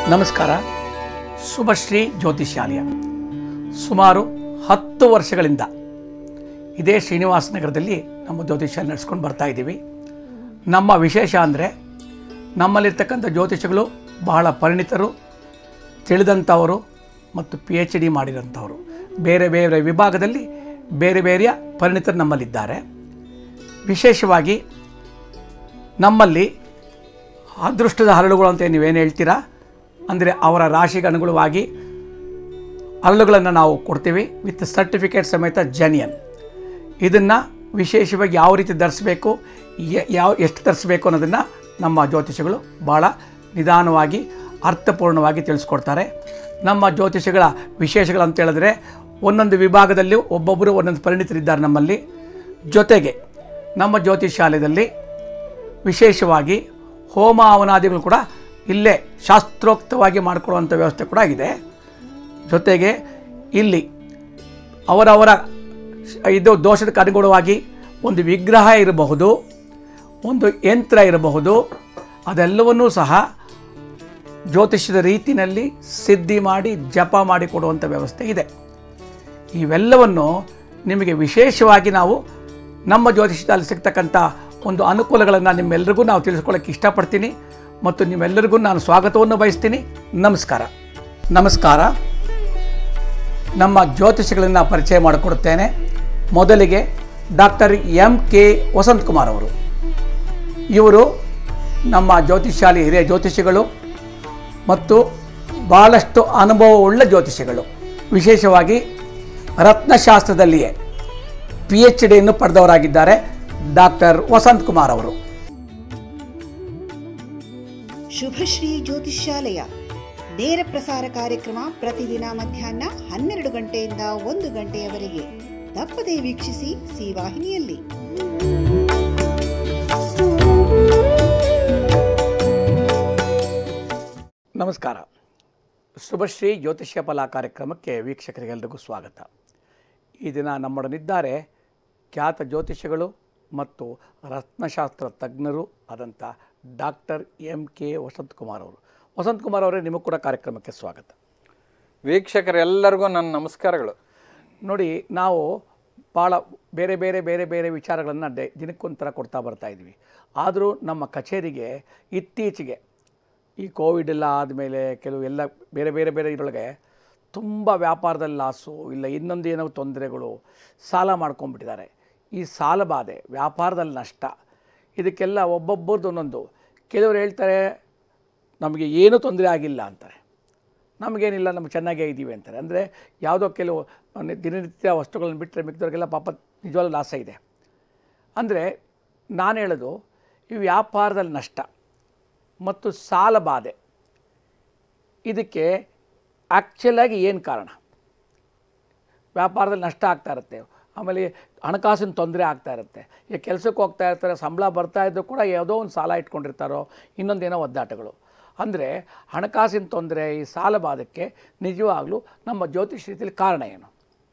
ನಮಸ್ಕಾರ ಶುಭಶ್ರೀ ಜ್ಯೋತಿಷ್ಯಾಲಯ ಸುಮಾರು ಹತ್ತು ವರ್ಷಗಳಿಂದ ಇದೇ ಶ್ರೀನಿವಾಸ ನಗರದಲ್ಲಿ ನಮ್ಮ ಜ್ಯೋತಿಷ್ಯ ನಡೆಸ್ಕೊಂಡು ಬರ್ತಾ ಇದ್ದೀವಿ ನಮ್ಮ ವಿಶೇಷ ಅಂದರೆ ನಮ್ಮಲ್ಲಿರ್ತಕ್ಕಂಥ ಜ್ಯೋತಿಷಗಳು ಬಹಳ ಪರಿಣಿತರು ತಿಳಿದಂಥವರು ಮತ್ತು ಪಿ ಎಚ್ ಡಿ ಮಾಡಿದಂಥವರು ಬೇರೆ ಬೇರೆ ವಿಭಾಗದಲ್ಲಿ ಬೇರೆ ಬೇರೆಯ ಪರಿಣಿತರು ನಮ್ಮಲ್ಲಿದ್ದಾರೆ ವಿಶೇಷವಾಗಿ ನಮ್ಮಲ್ಲಿ ಅದೃಷ್ಟದ ಹರಳುಗಳು ಅಂತ ನೀವೇನು ಹೇಳ್ತೀರಾ ಅಂದರೆ ಅವರ ರಾಶಿಗೆ ಅನುಗುಣವಾಗಿ ಹರಳುಗಳನ್ನು ನಾವು ಕೊಡ್ತೀವಿ ವಿತ್ ಸರ್ಟಿಫಿಕೇಟ್ ಸಮೇತ ಜನಿಯನ್ ಇದನ್ನು ವಿಶೇಷವಾಗಿ ಯಾವ ರೀತಿ ಧರಿಸಬೇಕು ಯ- ಯಾವ ಎಷ್ಟು ಧರಿಸಬೇಕು ಅನ್ನೋದನ್ನು ನಮ್ಮ ಜ್ಯೋತಿಷಗಳು ಭಾಳ ನಿಧಾನವಾಗಿ ಅರ್ಥಪೂರ್ಣವಾಗಿ ತಿಳಿಸ್ಕೊಡ್ತಾರೆ ನಮ್ಮ ಜ್ಯೋತಿಷಗಳ ವಿಶೇಷಗಳಂತ ಹೇಳಿದ್ರೆ ಒಂದೊಂದು ವಿಭಾಗದಲ್ಲಿ ಒಬ್ಬೊಬ್ಬರು ಒಂದೊಂದು ಪರಿಣಿತರಿದ್ದಾರೆ ನಮ್ಮಲ್ಲಿ ಜೊತೆಗೆ ನಮ್ಮ ಜ್ಯೋತಿಷಾಲಯದಲ್ಲಿ ವಿಶೇಷವಾಗಿ ಹೋಮ ಹವನಾದಿಗಳು ಕೂಡ ಇಲ್ಲೇ ಶಾಸ್ತ್ರೋಕ್ತವಾಗಿ ಮಾಡಿಕೊಳ್ಳುವಂಥ ವ್ಯವಸ್ಥೆ ಕೂಡ ಇದೆ ಜೊತೆಗೆ ಇಲ್ಲಿ ಅವರವರ ಇದು ದೋಷಕ್ಕೆ ಅನುಗುಣವಾಗಿ ಒಂದು ವಿಗ್ರಹ ಇರಬಹುದು ಒಂದು ಯಂತ್ರ ಇರಬಹುದು ಅದೆಲ್ಲವನ್ನೂ ಸಹ ಜ್ಯೋತಿಷ್ಯದ ರೀತಿಯಲ್ಲಿ ಸಿದ್ಧಿ ಮಾಡಿ ಜಪ ಮಾಡಿ ಕೊಡುವಂಥ ವ್ಯವಸ್ಥೆ ಇದೆ ಇವೆಲ್ಲವನ್ನು ನಿಮಗೆ ವಿಶೇಷವಾಗಿ ನಾವು ನಮ್ಮ ಜ್ಯೋತಿಷ್ಯದಲ್ಲಿ ಸಿಗ್ತಕ್ಕಂಥ ಒಂದು ಅನುಕೂಲಗಳನ್ನು ನಿಮ್ಮೆಲ್ಲರಿಗೂ ನಾವು ತಿಳಿಸ್ಕೊಳ್ಳೋಕ್ಕೆ ಇಷ್ಟಪಡ್ತೀನಿ ಮತ್ತು ನಿಮ್ಮೆಲ್ಲರಿಗೂ ನಾನು ಸ್ವಾಗತವನ್ನು ಬಯಸ್ತೀನಿ ನಮಸ್ಕಾರ ನಮಸ್ಕಾರ ನಮ್ಮ ಜ್ಯೋತಿಷಿಗಳನ್ನು ಪರಿಚಯ ಮಾಡಿಕೊಡುತ್ತೇನೆ ಮೊದಲಿಗೆ ಡಾಕ್ಟರ್ ಎಂ ಕೆ ವಸಂತಕುಮಾರ್ ಅವರು ಇವರು ನಮ್ಮ ಜ್ಯೋತಿಷಾಲಿ ಹಿರಿಯ ಜ್ಯೋತಿಷಿಗಳು ಮತ್ತು ಭಾಳಷ್ಟು ಅನುಭವವುಳ್ಳ ಜ್ಯೋತಿಷಿಗಳು ವಿಶೇಷವಾಗಿ ರತ್ನಶಾಸ್ತ್ರದಲ್ಲಿಯೇ ಪಿ ಎಚ್ ಡಿಯನ್ನು ಪಡೆದವರಾಗಿದ್ದಾರೆ ಡಾಕ್ಟರ್ ವಸಂತ್ ಕುಮಾರ್ ಅವರು ಶುಭಶ್ರೀ ಜ್ಯೋತಿಷ್ಯಾಲಯ ನೇರ ಪ್ರಸಾರ ಕಾರ್ಯಕ್ರಮ ಪ್ರತಿದಿನ ಮಧ್ಯಾಹ್ನ ಹನ್ನೆರಡು ಗಂಟೆಯಿಂದ ಒಂದು ಗಂಟೆಯವರೆಗೆ ತಪ್ಪದೇ ವೀಕ್ಷಿಸಿ ಸಿ ವಾಹಿನಿಯಲ್ಲಿ ನಮಸ್ಕಾರ ಶುಭಶ್ರೀ ಜ್ಯೋತಿಷ್ಯ ಫಲ ಕಾರ್ಯಕ್ರಮಕ್ಕೆ ವೀಕ್ಷಕರಿಗೆಲ್ಲರಿಗೂ ಸ್ವಾಗತ ಈ ದಿನ ನಮ್ಮೊಡನಿದ್ದಾರೆ ಖ್ಯಾತ ಜ್ಯೋತಿಷಿಗಳು ಮತ್ತು ರತ್ನಶಾಸ್ತ್ರ ತಜ್ಞರು ಆದಂಥ doctor M K Vasanth Kumar ಅವರು ವಸಂತ್ ಕುಮಾರ್ ಅವರೇ ನಿಮಗೂ ಕೂಡ ಕಾರ್ಯಕ್ರಮಕ್ಕೆ ಸ್ವಾಗತ ವೀಕ್ಷಕರೆಲ್ಲರಿಗೂ ನನ್ನ ನಮಸ್ಕಾರಗಳು ನೋಡಿ ನಾವು ಭಾಳ ಬೇರೆ ಬೇರೆ ಬೇರೆ ಬೇರೆ ವಿಚಾರಗಳನ್ನು ಡೆ ದಿನಕ್ಕೊಂಥರ ಕೊಡ್ತಾ ಬರ್ತಾ ಇದ್ವಿ ಆದರೂ ನಮ್ಮ ಕಚೇರಿಗೆ ಇತ್ತೀಚೆಗೆ ಈ ಕೋವಿಡ್ ಎಲ್ಲ ಆದಮೇಲೆ ಕೆಲವು ಎಲ್ಲ ಬೇರೆ ಬೇರೆ ಬೇರೆ ಇದರೊಳಗೆ ತುಂಬ ವ್ಯಾಪಾರದಲ್ಲಿ ಲಾಸು ಇಲ್ಲ ಇನ್ನೊಂದು ಏನೋ ತೊಂದರೆಗಳು ಸಾಲ ಮಾಡ್ಕೊಂಡ್ಬಿಟ್ಟಿದ್ದಾರೆ ಈ ಸಾಲ ಬಾಧೆ ವ್ಯಾಪಾರದಲ್ಲಿ ನಷ್ಟ ಇದಕ್ಕೆಲ್ಲ ಒಬ್ಬೊಬ್ಬರದ್ದು ಒಂದೊಂದು ಕೆಲವರು ಹೇಳ್ತಾರೆ ನಮಗೆ ಏನೂ ತೊಂದರೆ ಆಗಿಲ್ಲ ಅಂತಾರೆ ನಮಗೇನಿಲ್ಲ ನಮ್ಗೆ ಚೆನ್ನಾಗೇ ಇದ್ದೀವಿ ಅಂತಾರೆ ಅಂದರೆ ಯಾವುದೋ ಕೆಲವು ನಿ- ದಿನನಿತ್ಯ ವಸ್ತುಗಳನ್ನು ಬಿಟ್ಟರೆ ಮಿಕ್ಕಿದವ್ರಿಗೆಲ್ಲ ಪಾಪ ನಿಜವಾಗ್ಲೂ ಲಾಸ ಇದೆ ಅಂದರೆ ನಾನು ಹೇಳೋದು ಈ ವ್ಯಾಪಾರದಲ್ಲಿ ನಷ್ಟ ಮತ್ತು ಸಾಲ ಬಾಧೆ ಇದಕ್ಕೆ ಆ್ಯಕ್ಚುಲಾಗಿ ಏನು ಕಾರಣ ವ್ಯಾಪಾರದಲ್ಲಿ ನಷ್ಟ ಆಗ್ತಾ ಇರುತ್ತೆ ಆಮೇಲೆ ಹಣಕಾಸಿನ ತೊಂದರೆ ಆಗ್ತಾ ಇರುತ್ತೆ ಈಗ ಕೆಲಸಕ್ಕೆ ಹೋಗ್ತಾ ಇರ್ತಾರೆ ಸಂಬಳ ಬರ್ತಾ ಇದ್ದು ಕೂಡ ಯಾವುದೋ ಒಂದು ಸಾಲ ಇಟ್ಕೊಂಡಿರ್ತಾರೋ ಇನ್ನೊಂದೇನೋ ಒದ್ದಾಟಗಳು ಅಂದರೆ ಹಣಕಾಸಿನ ತೊಂದರೆ ಈ ಸಾಲ ಬಾಧಕ್ಕೆ ನಿಜವಾಗ್ಲೂ ನಮ್ಮ ಜ್ಯೋತಿಷ್ ರೀತಿಯಲ್ಲಿ ಕಾರಣ ಏನು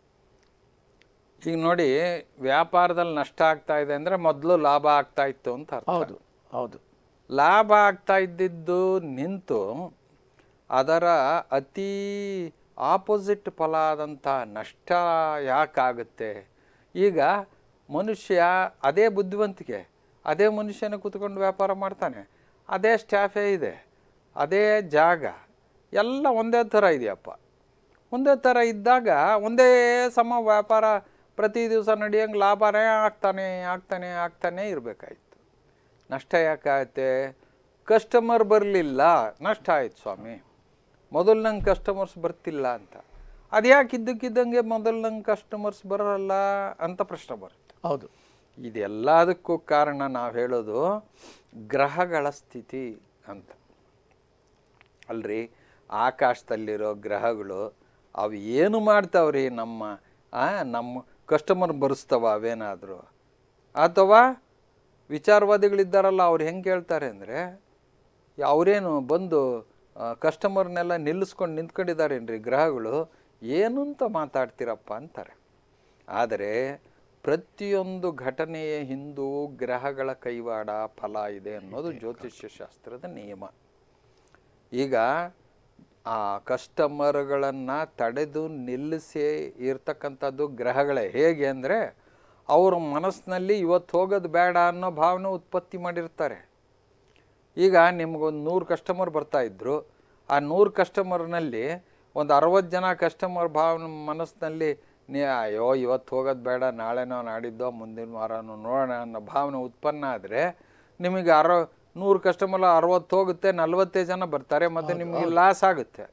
ಈಗ ನೋಡಿ ವ್ಯಾಪಾರದಲ್ಲಿ ನಷ್ಟ ಆಗ್ತಾ ಇದೆ ಅಂದರೆ ಮೊದಲು ಲಾಭ ಆಗ್ತಾ ಇತ್ತು ಅಂತ ಅರ್ಥ ಹೌದು ಹೌದು ಲಾಭ ಆಗ್ತಾ ಇದ್ದಿದ್ದು ನಿಂತು ಅದರ ಅತಿ ಆಪೋಸಿಟ್ ಫಲ ಆದಂಥ ನಷ್ಟ ಯಾಕಾಗುತ್ತೆ ಈಗ ಮನುಷ್ಯ ಅದೇ ಬುದ್ಧಿವಂತಿಕೆ ಅದೇ ಮನುಷ್ಯನ ಕೂತ್ಕೊಂಡು ವ್ಯಾಪಾರ ಮಾಡ್ತಾನೆ ಅದೇ ಸ್ಟಾಫೇ ಇದೆ ಅದೇ ಜಾಗ ಎಲ್ಲ ಒಂದೇ ಥರ ಇದೆಯಪ್ಪ ಒಂದೇ ಥರ ಇದ್ದಾಗ ಒಂದೇ ಸಮ ವ್ಯಾಪಾರ ಪ್ರತಿ ದಿವಸ ನಡೆಯಂಗೆ ಲಾಭನೇ ಆಗ್ತಾನೆ ಆಗ್ತಾನೆ ಆಗ್ತಾನೆ ಇರಬೇಕಾಯ್ತು ನಷ್ಟ ಯಾಕಾಗುತ್ತೆ ಕಸ್ಟಮರ್ ಬರಲಿಲ್ಲ ನಷ್ಟ ಆಯ್ತು ಸ್ವಾಮಿ ಮೊದಲು ನಂಗೆ ಕಸ್ಟಮರ್ಸ್ ಬರ್ತಿಲ್ಲ ಅಂತ ಅದು ಯಾಕೆ ಇದ್ದಕ್ಕಿದ್ದಂಗೆ ಮೊದಲು ನಂಗೆ ಕಸ್ಟಮರ್ಸ್ ಬರಲ್ಲ ಅಂತ ಪ್ರಶ್ನೆ ಬರುತ್ತೆ ಹೌದು ಇದೆಲ್ಲದಕ್ಕೂ ಕಾರಣ ನಾವು ಹೇಳೋದು ಗ್ರಹಗಳ ಸ್ಥಿತಿ ಅಂತ ಅಲ್ರಿ ಆಕಾಶದಲ್ಲಿರೋ ಗ್ರಹಗಳು ಅವು ಏನು ಮಾಡ್ತಾವ್ರಿ ನಮ್ಮ ಆ, ನಮ್ಮ ಕಸ್ಟಮರ್ ಬರೆಸ್ತಾವ ಅವೇನಾದರೂ ಅಥವಾ ವಿಚಾರವಾದಿಗಳಿದ್ದಾರಲ್ಲ ಅವ್ರು ಹೆಂಗೆ ಕೇಳ್ತಾರೆ ಅಂದರೆ ಅವರೇನು ಬಂದು ಕಸ್ಟಮರ್ನೆಲ್ಲ ನಿಲ್ಲಿಸ್ಕೊಂಡು ನಿಂತ್ಕೊಂಡಿದ್ದಾರೇನ್ರಿ ಗ್ರಹಗಳು ಏನು ಅಂತ ಮಾತಾಡ್ತೀರಪ್ಪ ಅಂತಾರೆ ಆದರೆ ಪ್ರತಿಯೊಂದು ಘಟನೆಯ ಹಿಂದೂ ಗ್ರಹಗಳ ಕೈವಾಡ ಫಲ ಇದೆ ಅನ್ನೋದು ಜ್ಯೋತಿಷ್ಯ ಶಾಸ್ತ್ರದ ನಿಯಮ ಈಗ ಆ ಕಸ್ಟಮರ್ಗಳನ್ನು ತಡೆದು ನಿಲ್ಲಿಸಿ ಇರ್ತಕ್ಕಂಥದ್ದು ಗ್ರಹಗಳೇ ಹೇಗೆ ಅಂದರೆ ಅವ್ರ ಮನಸ್ಸಿನಲ್ಲಿ ಇವತ್ತು ಹೋಗೋದು ಬೇಡ ಅನ್ನೋ ಭಾವನೆ ಉತ್ಪತ್ತಿ ಮಾಡಿರ್ತಾರೆ ಈಗ ನಿಮ್ಗೊಂದು ನೂರು ಕಸ್ಟಮರ್ ಬರ್ತಾ ಇದ್ರು ಆ ನೂರು ಕಸ್ಟಮರ್ನಲ್ಲಿ ಒಂದು ಅರವತ್ತು ಜನ ಕಸ್ಟಮರ್ ಭಾವನೆ ಮನಸ್ಸಿನಲ್ಲಿ ನೀ ಅಯ್ಯೋ ಇವತ್ತು ಹೋಗೋದು ಬೇಡ ನಾಳೆನೋ ನಾಡಿದ್ದೋ ಮುಂದಿನ ವಾರನೋ ನೋಡೋಣ ಅನ್ನೋ ಭಾವನೆ ಉತ್ಪನ್ನ ಆದರೆ ನಿಮಗೆ ಅರ ನೂರು ಕಸ್ಟಮರ್ ಅರವತ್ತು ಹೋಗುತ್ತೆ ನಲ್ವತ್ತೇ ಜನ ಬರ್ತಾರೆ ಮತ್ತು ನಿಮಗೆ ಲಾಸ್ ಆಗುತ್ತೆ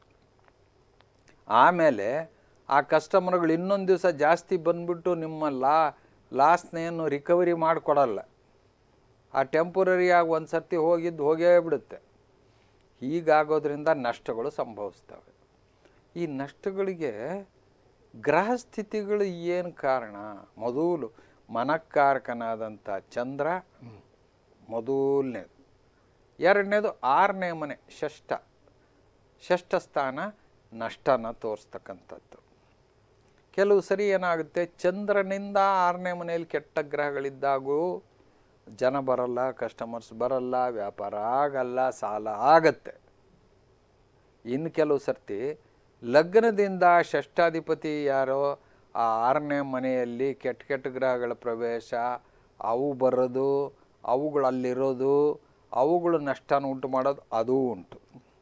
ಆಮೇಲೆ ಆ ಕಸ್ಟಮರ್ಗಳು ಇನ್ನೊಂದು ದಿವಸ ಜಾಸ್ತಿ ಬಂದ್ಬಿಟ್ಟು ನಿಮ್ಮ ಲಾ ಲಾಸ್ನೇನು ರಿಕವರಿ ಮಾಡಿಕೊಡಲ್ಲ ಆ ಟೆಂಪರರಿಯಾಗಿ ಒಂದು ಸರ್ತಿ ಹೋಗಿದ್ದು ಹೋಗೇ ಬಿಡುತ್ತೆ ಹೀಗಾಗೋದ್ರಿಂದ ನಷ್ಟಗಳು ಸಂಭವಿಸ್ತವೆ ಈ ನಷ್ಟಗಳಿಗೆ ಗ್ರಹ ಸ್ಥಿತಿಗಳು ಏನು ಕಾರಣ ಮೊದಲು ಮನಕ್ಕಾರಕನಾದಂಥ ಚಂದ್ರ ಮೊದಲನೇದು ಎರಡನೇದು ಆರನೇ ಮನೆ ಷಷ್ಠ ಷಷ್ಠ ಸ್ಥಾನ ನಷ್ಟನ ತೋರಿಸ್ತಕ್ಕಂಥದ್ದು ಕೆಲವು ಸರಿ ಏನಾಗುತ್ತೆ ಚಂದ್ರನಿಂದ ಆರನೇ ಮನೆಯಲ್ಲಿ ಕೆಟ್ಟ ಗ್ರಹಗಳಿದ್ದಾಗೂ ಜನ ಬರಲ್ಲ ಕಸ್ಟಮರ್ಸ್ ಬರಲ್ಲ ವ್ಯಾಪಾರ ಆಗಲ್ಲ ಸಾಲ ಆಗತ್ತೆ ಇನ್ನು ಕೆಲವು ಸರ್ತಿ ಲಗ್ನದಿಂದ ಷಷ್ಠಾಧಿಪತಿ ಯಾರೋ ಆ ಆರನೇ ಮನೆಯಲ್ಲಿ ಕೆಟ್ಟ ಕೆಟ್ಟ ಗ್ರಹಗಳ ಪ್ರವೇಶ ಅವು ಬರೋದು ಅವುಗಳಲ್ಲಿರೋದು ಅವುಗಳು ನಷ್ಟನ ಉಂಟು ಮಾಡೋದು ಅದೂ ಉಂಟು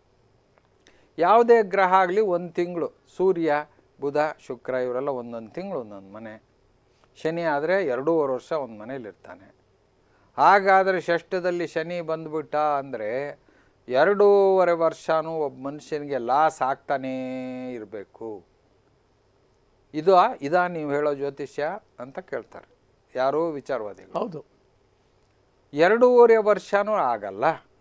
ಯಾವುದೇ ಗ್ರಹ ಆಗಲಿ ಒಂದು ತಿಂಗಳು ಸೂರ್ಯ ಬುಧ ಶುಕ್ರ ಇವರೆಲ್ಲ ಒಂದೊಂದು ತಿಂಗಳು ಒಂದೊಂದು ಮನೆ ಶನಿ ಆದರೆ ಎರಡೂವರೆ ವರ್ಷ ಒಂದು ಮನೇಲಿ ಇರ್ತಾನೆ ಹಾಗಾದರೆ ಷಷ್ಠದಲ್ಲಿ ಶನಿ ಬಂದ್ಬಿಟ್ಟ ಅಂದರೆ ಎರಡೂವರೆ ವರ್ಷನೂ ಒಬ್ಬ ಮನುಷ್ಯನಿಗೆ ಲಾಸ್ ಆಗ್ತಾನೇ ಇರಬೇಕು ಇದು ಇದಾ ನೀವು ಹೇಳೋ ಜ್ಯೋತಿಷ್ಯ ಅಂತ ಕೇಳ್ತಾರೆ ಯಾರೋ ವಿಚಾರವಾದಿಗಳು ಹೌದು ಎರಡೂವರೆ ವರ್ಷನೂ ಆಗಲ್ಲ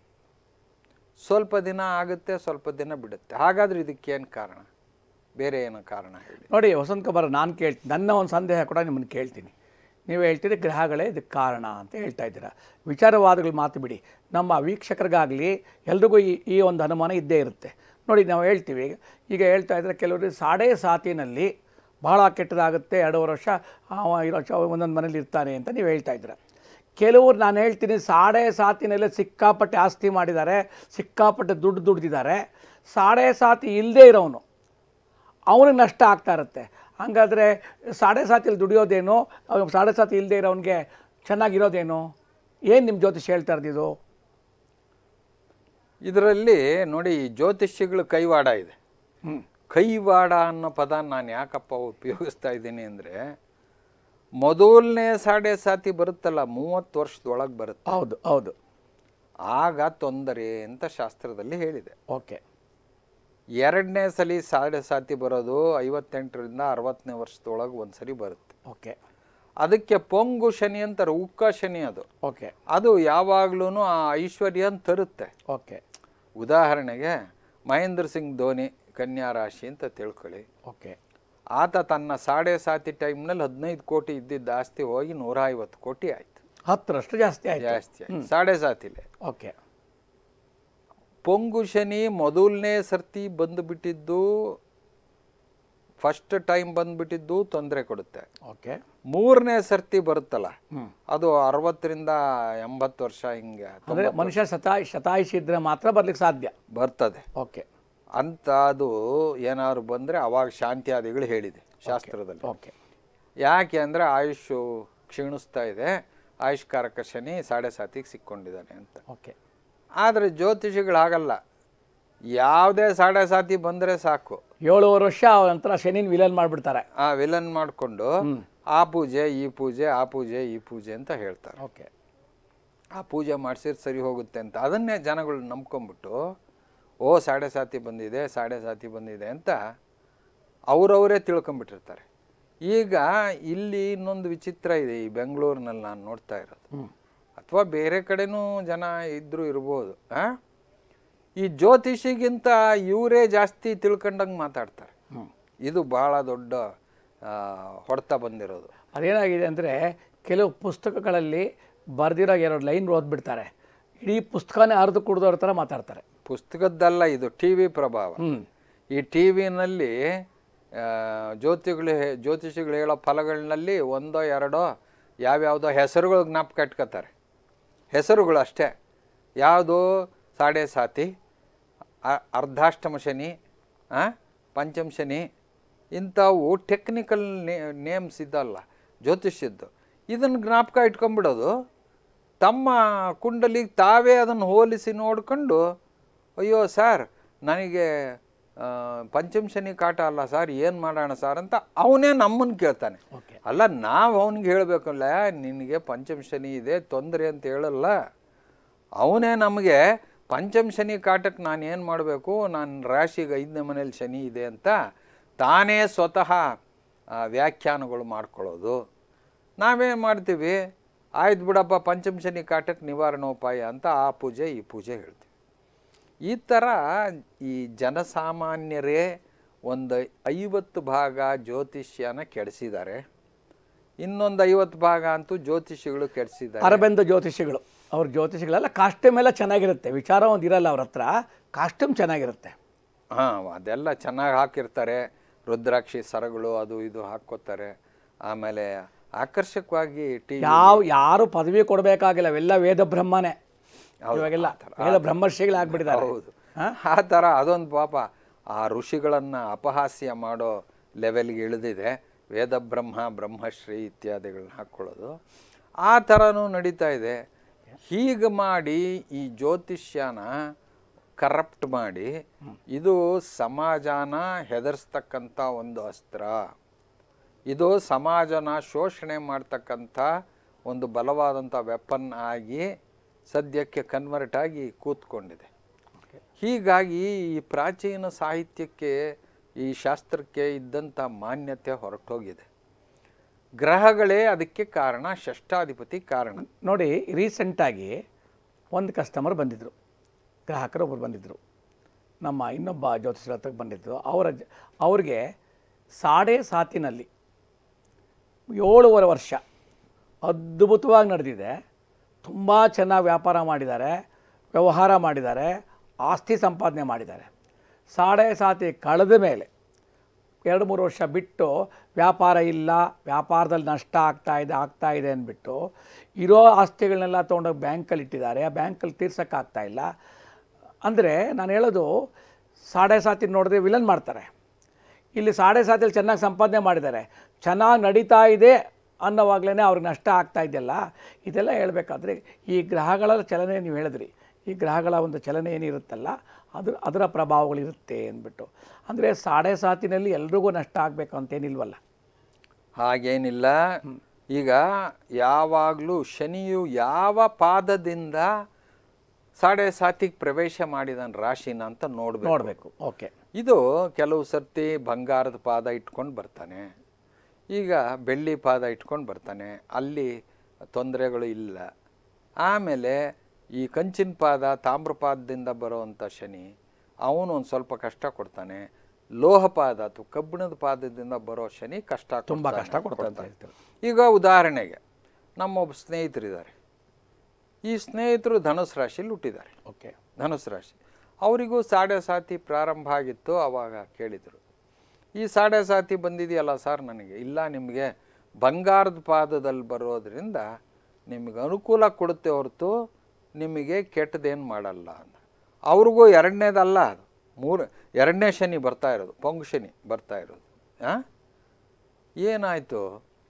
ಸ್ವಲ್ಪ ದಿನ ಆಗುತ್ತೆ ಸ್ವಲ್ಪ ದಿನ ಬಿಡುತ್ತೆ ಹಾಗಾದ್ರೆ ಇದಕ್ಕೇನು ಕಾರಣ ಬೇರೆ ಏನು ಕಾರಣ ಹೇಳಿ ನೋಡಿ ವಸಂತ ಕುಮಾರ್ ನಾನು ಕೇಳ್ತೀನಿ ನನ್ನ ಒಂದು ಸಂದೇಹ ಕೂಡ ನಿಮ್ಮನ್ನು ಕೇಳ್ತೀನಿ ನೀವು ಹೇಳ್ತೀರಿ ಗ್ರಹಗಳೇ ಇದಕ್ಕೆ ಕಾರಣ ಅಂತ ಹೇಳ್ತಾ ಇದ್ದೀರಾ ವಿಚಾರವಾದಗಳು ಮಾತು ಬಿಡಿ ನಮ್ಮ ವೀಕ್ಷಕರಿಗಾಗಲಿ ಎಲ್ರಿಗೂ ಈ ಈ ಒಂದು ಅನುಮಾನ ಇದ್ದೇ ಇರುತ್ತೆ ನೋಡಿ ನಾವು ಹೇಳ್ತೀವಿ ಈಗ ಹೇಳ್ತಾ ಇದ್ದಾರೆ ಕೆಲವರು ಸಾಡೇ ಸಾತಿನಲ್ಲಿ ಬಹಳ ಕೆಟ್ಟದಾಗುತ್ತೆ ಎರಡೂವರೆ ವರ್ಷ ಅವ ಇರೋ ಚ- ಒಂದೊಂದು ಮನೇಲಿ ಇರ್ತಾನೆ ಅಂತ ನೀವು ಹೇಳ್ತಾ ಇದ್ದೀರಾ ಕೆಲವರು ನಾನು ಹೇಳ್ತೀನಿ ಸಾಡೆ ಸಾತಿನಲ್ಲೇ ಸಿಕ್ಕಾಪಟ್ಟೆ ಆಸ್ತಿ ಮಾಡಿದ್ದಾರೆ ಸಿಕ್ಕಾಪಟ್ಟೆ ದುಡ್ಡು ದುಡ್ದಿದ್ದಾರೆ ಸಾಡೆ ಸಾತಿ ಇಲ್ಲದೇ ಇರೋನು ಅವನಿಗೆ ನಷ್ಟ ಆಗ್ತಾ ಇರುತ್ತೆ ಹಾಗಾದರೆ ಸಾಡೆ ಸಾತಿಯಲ್ಲಿ ದುಡಿಯೋದೇನು ಅವ್ನು ಸಾಡೆ ಸಾತಿ ಇಲ್ಲದೆ ಇರೋನಿಗೆ ಚೆನ್ನಾಗಿರೋದೇನು ಏನು ನಿಮ್ಮ ಜ್ಯೋತಿಷ್ ಹೇಳ್ತಾ ಇರ್ದಿದ್ದು ಇದರಲ್ಲಿ ನೋಡಿ ಈ ಜ್ಯೋತಿಷ್ಯಗಳು ಕೈವಾಡ ಇದೆ ಹ್ಞೂ ಕೈವಾಡ ಅನ್ನೋ ಪದ ನಾನು ಯಾಕಪ್ಪ ಉಪಯೋಗಿಸ್ತಾ ಇದ್ದೀನಿ ಅಂದರೆ ಮೊದಲನೇ ಸಾಡೆ ಸಾತಿ ಬರುತ್ತಲ್ಲ ಮೂವತ್ತು ವರ್ಷದೊಳಗೆ ಬರುತ್ತೆ ಹೌದು ಹೌದು ಆಗ ತೊಂದರೆ ಅಂತ ಶಾಸ್ತ್ರದಲ್ಲಿ ಹೇಳಿದೆ ಓಕೆ ಎರಡನೇ ಸಲ ಸಾಡೆ ಸಾತಿ ಬರೋದು ಐವತ್ತೆಂಟರಿಂದ ಅರವತ್ತನೇ ವರ್ಷದೊಳಗೆ ಒಂದು ಸರಿ ಬರುತ್ತೆ ಓಕೆ ಅದಕ್ಕೆ ಪೊಂಗು ಶನಿ ಅಂತಾರೆ ಉಕ್ಕ ಶನಿ ಅದು ಓಕೆ ಅದು ಯಾವಾಗ್ಲೂ ಆ ಐಶ್ವರ್ಯ ತರುತ್ತೆ ಓಕೆ ಉದಾಹರಣೆಗೆ ಮಹೇಂದ್ರ ಸಿಂಗ್ ಧೋನಿ ಕನ್ಯಾ ರಾಶಿ ಅಂತ ತಿಳ್ಕೊಳ್ಳಿ ಓಕೆ ಆತ ತನ್ನ ಸಾಡೆ ಸಾತಿ ಟೈಮ್ನಲ್ಲಿ ಹದಿನೈದು ಕೋಟಿ ಇದ್ದಿದ್ದ ಆಸ್ತಿ ಹೋಗಿ ನೂರ ಐವತ್ತು ಕೋಟಿ ಆಯ್ತು ಹತ್ತರಷ್ಟು ಜಾಸ್ತಿ ಆಯಿತು ಜಾಸ್ತಿ ಆಯ್ತು ಸಾಡೆ ಸಾತಿಲೆ ಓಕೆ ಪೊಂಗು ಶನಿ ಮೊದಲನೇ ಸರ್ತಿ ಬಂದುಬಿಟ್ಟಿದ್ದು ಫಸ್ಟ್ ಟೈಮ್ ಬಂದ್ಬಿಟ್ಟಿದ್ದು ತೊಂದರೆ ಕೊಡುತ್ತೆ ಓಕೆ ಮೂರನೇ ಸರ್ತಿ ಬರುತ್ತಲ್ಲ ಹ್ಞೂ ಅದು ಅರವತ್ತರಿಂದ ಎಂಬತ್ತು ವರ್ಷ ಹಿಂಗೆ ಅಂದರೆ ಮನುಷ್ಯ ಶತಾಯ್ ಶತಾಯುಷಿ ಇದ್ದರೆ ಮಾತ್ರ ಬರ್ಲಿಕ್ಕೆ ಸಾಧ್ಯ ಬರ್ತದೆ ಓಕೆ ಅಂತ ಅದು ಏನಾದ್ರು ಬಂದರೆ ಅವಾಗ ಶಾಂತಿಯಾದಿಗಳು ಹೇಳಿದೆ ಶಾಸ್ತ್ರದಲ್ಲಿ ಓಕೆ ಯಾಕೆ ಅಂದರೆ ಆಯುಷು ಕ್ಷೀಣಿಸ್ತಾ ಇದೆ ಆಯುಷ್ಕಾರಕ ಶನಿ ಸಾಡೆ ಸಾತಿಗೆ ಸಿಕ್ಕೊಂಡಿದ್ದಾನೆ ಅಂತ ಓಕೆ ಆದರೆ ಜ್ಯೋತಿಷಿಗಳು ಹಾಗಲ್ಲ ಯಾವುದೇ ಸಾಡೆ ಸಾತಿ ಬಂದರೆ ಸಾಕು ಏಳುವರೆ ವರ್ಷ ನಂತರ ಶನಿನ ವಿಲನ್ ಮಾಡಿಬಿಡ್ತಾರೆ ಆ ವಿಲನ್ ಮಾಡಿಕೊಂಡು ಆ ಪೂಜೆ ಈ ಪೂಜೆ ಆ ಪೂಜೆ ಈ ಪೂಜೆ ಅಂತ ಹೇಳ್ತಾರೆ ಓಕೆ ಆ ಪೂಜೆ ಮಾಡಿಸಿದ್ರೆ ಸರಿ ಹೋಗುತ್ತೆ ಅಂತ ಅದನ್ನೇ ಜನಗಳು ನಂಬ್ಕೊಂಬಿಟ್ಟು ಓ ಸಾಡೆ ಸಾತಿ ಬಂದಿದೆ ಸಾಡೆ ಸಾತಿ ಬಂದಿದೆ ಅಂತ ಅವರವರೇ ತಿಳ್ಕೊಂಬಿಟ್ಟಿರ್ತಾರೆ ಈಗ ಇಲ್ಲಿ ಇನ್ನೊಂದು ವಿಚಿತ್ರ ಇದೆ ಈ ಬೆಂಗಳೂರಿನಲ್ಲಿ ನಾನು ನೋಡ್ತಾ ಇರೋದು ಹ್ಞೂ ಅಥವಾ ಬೇರೆ ಕಡೆನೂ ಜನ ಇದ್ರೂ ಇರ್ಬೋದು ಆ? ಈ ಜ್ಯೋತಿಷಿಗಿಂತ ಇವರೇ ಜಾಸ್ತಿ ತಿಳ್ಕೊಂಡಂಗೆ ಮಾತಾಡ್ತಾರೆ ಹ್ಞೂ ಇದು ಬಹಳ ದೊಡ್ಡ ಆ, ಹೊಡೆತ ಬಂದಿರೋದು ಅದೇನಾಗಿದೆ ಅಂದರೆ ಕೆಲವು ಪುಸ್ತಕಗಳಲ್ಲಿ ಬರೆದಿರೋ ಎರಡು ಲೈನ್ ಓದ್ಬಿಡ್ತಾರೆ ಇಡೀ ಪುಸ್ತಕನೇ ಅರ್ದು ಕುಡ್ದವ್ರ ಥರ ಮಾತಾಡ್ತಾರೆ ಪುಸ್ತಕದ್ದಲ್ಲ ಇದು ಟಿ ವಿ ಪ್ರಭಾವ ಹ್ಞೂ ಈ ಟಿ ವಿನಲ್ಲಿ ಜ್ಯೋತಿಗಳು ಹೇ- ಜ್ಯೋತಿಷಿಗಳು ಹೇಳೋ ಫಲಗಳಲ್ಲಿ ಒಂದೋ ಎರಡೋ ಯಾವ್ಯಾವುದೋ ಹೆಸರುಗಳು ಜ್ಞಾಪಕ ಇಟ್ಕೋತಾರೆ ಹೆಸರುಗಳು ಅಷ್ಟೇ ಯಾವುದು ಸಾಡೆ ಸಾತಿ ಅ- ಅರ್ಧಾಷ್ಟಮ ಶನಿ ಆ? ಪಂಚಮ ಶನಿ ಇಂಥವು ಟೆಕ್ನಿಕಲ್ ನೇಮ್ಸ್ ಇದ್ದಲ್ಲ ಜ್ಯೋತಿಷ್ಯದ್ದು ಇದನ್ನು ಜ್ಞಾಪಕ ಇಟ್ಕೊಂಡ್ಬಿಡೋದು ತಮ್ಮ ಕುಂಡಲಿಗೆ ತಾವೇ ಅದನ್ನು ಹೋಲಿಸಿ ನೋಡ್ಕೊಂಡು ಅಯ್ಯೋ ಸರ್ ನನಗೆ ಆ, ಪಂಚಮ ಶನಿ ಕಾಟ ಅಲ್ಲ ಸರ್ ಏನು ಮಾಡೋಣ ಸರ್ ಅಂತ ಅವನೇ ನಮ್ಮನ್ನು ಕೇಳ್ತಾನೆ ಓಕೆ ಅಲ್ಲ ನಾವು ಅವನಿಗೆ ಹೇಳಬೇಕಲ್ಲ ನಿನಗೆ ಪಂಚಮ ಶನಿ ಇದೆ ತೊಂದರೆ ಅಂತ ಹೇಳಲ್ಲ ಅವನೇ ನಮಗೆ ಪಂಚಮ ಶನಿ ಕಾಟಕ್ಕೆ ನಾನು ಏನು ಮಾಡಬೇಕು ನಾನು ರಾಶಿಗೆ ಐದನೇ ಮನೇಲಿ ಶನಿ ಇದೆ ಅಂತ ತಾನೇ ಸ್ವತಃ ಆ, ವ್ಯಾಖ್ಯಾನಗಳು ಮಾಡ್ಕೊಳ್ಳೋದು ನಾವೇನು ಮಾಡ್ತೀವಿ ಆಯ್ತು ಬಿಡಪ್ಪ ಪಂಚಮ ಶನಿ ಕಾಟಕ್ಕೆ ನಿವಾರಣೋಪಾಯ ಅಂತ ಆ ಪೂಜೆ ಈ ಪೂಜೆ ಹೇಳ್ತೀವಿ ಈ ಥರ ಈ ಜನಸಾಮಾನ್ಯರೇ ಒಂದು ಐವತ್ತು ಭಾಗ ಜ್ಯೋತಿಷ್ಯನ ಕೆಡಿಸಿದ್ದಾರೆ ಇನ್ನೊಂದು ಐವತ್ತು ಭಾಗ ಅಂತೂ ಜ್ಯೋತಿಷಿಗಳು ಕೆಡಿಸಿದ್ದಾರೆ ಅರಬೆಂದ ಜ್ಯೋತಿಷಿಗಳು ಅವ್ರ ಜ್ಯೋತಿಷಿಗಳೆಲ್ಲ ಕಾಸ್ಟ್ಯೂಮ್ ಎಲ್ಲ ಚೆನ್ನಾಗಿರುತ್ತೆ ವಿಚಾರ ಒಂದು ಇರಲ್ಲ ಅವ್ರ ಹತ್ರ ಕಾಸ್ಟ್ಯೂಮ್ ಚೆನ್ನಾಗಿರುತ್ತೆ ಹಾಂ ಅದೆಲ್ಲ ಚೆನ್ನಾಗಿ ಹಾಕಿರ್ತಾರೆ ರುದ್ರಾಕ್ಷಿ ಸರಗಳು ಅದು ಇದು ಹಾಕ್ಕೋತಾರೆ ಆಮೇಲೆ ಆಕರ್ಷಕವಾಗಿ ಟಿ ಯಾವ ಯಾರು ಪದವಿ ಕೊಡಬೇಕಾಗಿಲ್ಲ ಅವೆಲ್ಲ ವೇದ ಬ್ರಹ್ಮನೇ ಇವಾಗೆಲ್ಲ ವೇದ ಬ್ರಹ್ಮರ್ಷಿಗಳು ಆಗ್ಬಿಟ್ಟಿದ್ದಾರೆ ಹೌದು ಆ ಥರ ಅದೊಂದು ಪಾಪ ಆ ಋಷಿಗಳನ್ನು ಅಪಹಾಸ್ಯ ಮಾಡೋ ಲೆವೆಲ್ಗೆ ಇಳಿದಿದೆ ವೇದ ಬ್ರಹ್ಮ ಬ್ರಹ್ಮಶ್ರೀ ಇತ್ಯಾದಿಗಳನ್ನ ಹಾಕ್ಕೊಳ್ಳೋದು ಆ ಥರನೂ ನಡೀತಾ ಇದೆ ಹೀಗೆ ಮಾಡಿ ಈ ಜ್ಯೋತಿಷ್ಯನ ಕರಪ್ಟ್ ಮಾಡಿ ಇದು ಸಮಾಜನ ಹೆದರ್ಸ್ತಕ್ಕಂಥ ಒಂದು ಅಸ್ತ್ರ ಇದು ಸಮಾಜನ ಶೋಷಣೆ ಮಾಡ್ತಕ್ಕಂಥ ಒಂದು ಬಲವಾದಂಥ ವೆಪನ್ ಆಗಿ ಸದ್ಯಕ್ಕೆ ಕನ್ವರ್ಟ್ ಆಗಿ ಕೂತ್ಕೊಂಡಿದೆ ಹೀಗಾಗಿ ಈ ಪ್ರಾಚೀನ ಸಾಹಿತ್ಯಕ್ಕೆ ಈ ಶಾಸ್ತ್ರಕ್ಕೆ ಇದ್ದಂಥ ಮಾನ್ಯತೆ ಹೊರಟೋಗಿದೆ ಗ್ರಹಗಳೇ ಅದಕ್ಕೆ ಕಾರಣ ಷಷ್ಠಾಧಿಪತಿ ಕಾರಣ ನೋಡಿ ರೀಸೆಂಟಾಗಿ ಒಂದು ಕಸ್ಟಮರ್ ಬಂದಿದ್ದರು ಗ್ರಾಹಕರು ಒಬ್ಬರು ಬಂದಿದ್ದರು ನಮ್ಮ ಇನ್ನೊಬ್ಬ ಜ್ಯೋತಿಷರ ಹತ್ರಕ್ಕೆ ಬಂದಿದ್ದರು ಅವರ ಜ- ಅವ್ರಿಗೆ ಸಾಡೆ ಸಾತಿನಲ್ಲಿ ಏಳುವರೆ ವರ್ಷ ಅದ್ಭುತವಾಗಿ ನಡೆದಿದೆ ತುಂಬ ಚೆನ್ನಾಗಿ ವ್ಯಾಪಾರ ಮಾಡಿದ್ದಾರೆ ವ್ಯವಹಾರ ಮಾಡಿದ್ದಾರೆ ಆಸ್ತಿ ಸಂಪಾದನೆ ಮಾಡಿದ್ದಾರೆ ಸಾಡೆ ಸಾತಿ ಕಳೆದ ಮೇಲೆ ಎರಡು ಮೂರು ವರ್ಷ ಬಿಟ್ಟು ವ್ಯಾಪಾರ ಇಲ್ಲ ವ್ಯಾಪಾರದಲ್ಲಿ ನಷ್ಟ ಆಗ್ತಾ ಇದೆ ಆಗ್ತಾ ಇದೆ ಅಂದ್ಬಿಟ್ಟು ಇರೋ ಆಸ್ತಿಗಳನ್ನೆಲ್ಲ ತೊಗೊಂಡೋಗಿ ಬ್ಯಾಂಕಲ್ಲಿ ಇಟ್ಟಿದ್ದಾರೆ ಆ ಬ್ಯಾಂಕಲ್ಲಿ ತೀರ್ಸೋಕ್ಕಾಗ್ತಾ ಇಲ್ಲ ಅಂದರೆ ನಾನು ಹೇಳೋದು ಸಾಡೆ ಸಾತಿ ನೋಡಿದ್ರೆ ವಿಲನ್ ಮಾಡ್ತಾರೆ ಇಲ್ಲಿ ಸಾಡೆ ಸಾತಿಯಲ್ಲಿ ಚೆನ್ನಾಗಿ ಸಂಪಾದನೆ ಮಾಡಿದ್ದಾರೆ ಚೆನ್ನಾಗಿ ನಡೀತಾ ಇದೆ ಅನ್ನೋವಾಗಲೇ ಅವ್ರಿಗೆ ನಷ್ಟ ಆಗ್ತಾ ಇದೆಯಲ್ಲ ಇದೆಲ್ಲ ಹೇಳಬೇಕಾದ್ರೆ ಈ ಗ್ರಹಗಳ ಚಲನೆ ನೀವು ಹೇಳಿದ್ರಿ ಈ ಗ್ರಹಗಳ ಒಂದು ಚಲನೆ ಏನಿರುತ್ತಲ್ಲ ಅದು ಅದರ ಪ್ರಭಾವಗಳಿರುತ್ತೆ ಅಂದ್ಬಿಟ್ಟು ಅಂದರೆ ಸಾಡೆ ಸಾತಿನಲ್ಲಿ ಎಲ್ರಿಗೂ ನಷ್ಟ ಆಗಬೇಕು ಅಂತೇನಿಲ್ವಲ್ಲ ಹಾಗೇನಿಲ್ಲ ಈಗ ಯಾವಾಗಲೂ ಶನಿಯು ಯಾವ ಪಾದದಿಂದ ಸಾಡೆ ಸಾತಿಗೆ ಪ್ರವೇಶ ಮಾಡಿದನ್ ರಾಶಿನ ಅಂತ ನೋಡ್ಬೇಕು ನೋಡಬೇಕು ಓಕೆ ಇದು ಕೆಲವು ಸರ್ತಿ ಬಂಗಾರದ ಪಾದ ಇಟ್ಕೊಂಡು ಬರ್ತಾನೆ ಈಗ ಬೆಳ್ಳಿ ಪಾದ ಇಟ್ಕೊಂಡು ಬರ್ತಾನೆ ಅಲ್ಲಿ ತೊಂದರೆಗಳು ಇಲ್ಲ ಆಮೇಲೆ ಈ ಕಂಚಿನ ಪಾದ ತಾಮ್ರಪಾದದಿಂದ ಬರುವಂಥ ಶನಿ ಅವನು ಒಂದು ಸ್ವಲ್ಪ ಕಷ್ಟ ಕೊಡ್ತಾನೆ ಲೋಹಪಾದ ಅಥವಾ ಕಬ್ಬಿಣದ ಪಾದದಿಂದ ಬರೋ ಶನಿ ಕಷ್ಟ ತುಂಬ ಕೊಡ್ತಾನೆ, ಕಷ್ಟ ಕೊಡ್ತಾ ಅಂತ ಹೇಳ್ತಾರೆ ಈಗ ಉದಾಹರಣೆಗೆ ನಮ್ಮೊಬ್ಬ ಸ್ನೇಹಿತರಿದ್ದಾರೆ ಈ ಸ್ನೇಹಿತರು ಧನುಸ್ ರಾಶಿಯಲ್ಲಿ ಹುಟ್ಟಿದ್ದಾರೆ ಓಕೆ ಧನುಸ್ ರಾಶಿ ಅವರಿಗೂ ಸಾಡೆ ಸಾತಿ ಪ್ರಾರಂಭ ಆಗಿತ್ತು ಆವಾಗ ಕೇಳಿದರು ಈ ಸಾಡೆ ಸಾತಿ ಬಂದಿದೆಯಲ್ಲ ಸರ್ ನನಗೆ ಇಲ್ಲ ನಿಮಗೆ ಬಂಗಾರದ ಪಾದದಲ್ಲಿ ಬರೋದ್ರಿಂದ ನಿಮಗೆ ಅನುಕೂಲ ಕೊಡುತ್ತೆ ಹೊರತು ನಿಮಗೆ ಕೆಟ್ಟದೇನು ಮಾಡಲ್ಲ ಅಂತ ಅವ್ರಿಗೂ ಎರಡನೇದಲ್ಲ ಅದು ಮೂರು ಎರಡನೇ ಶನಿ ಬರ್ತಾ ಇರೋದು ಪೊಂಗು ಶನಿ ಬರ್ತಾ ಇರೋದು ಆ? ಏನಾಯಿತು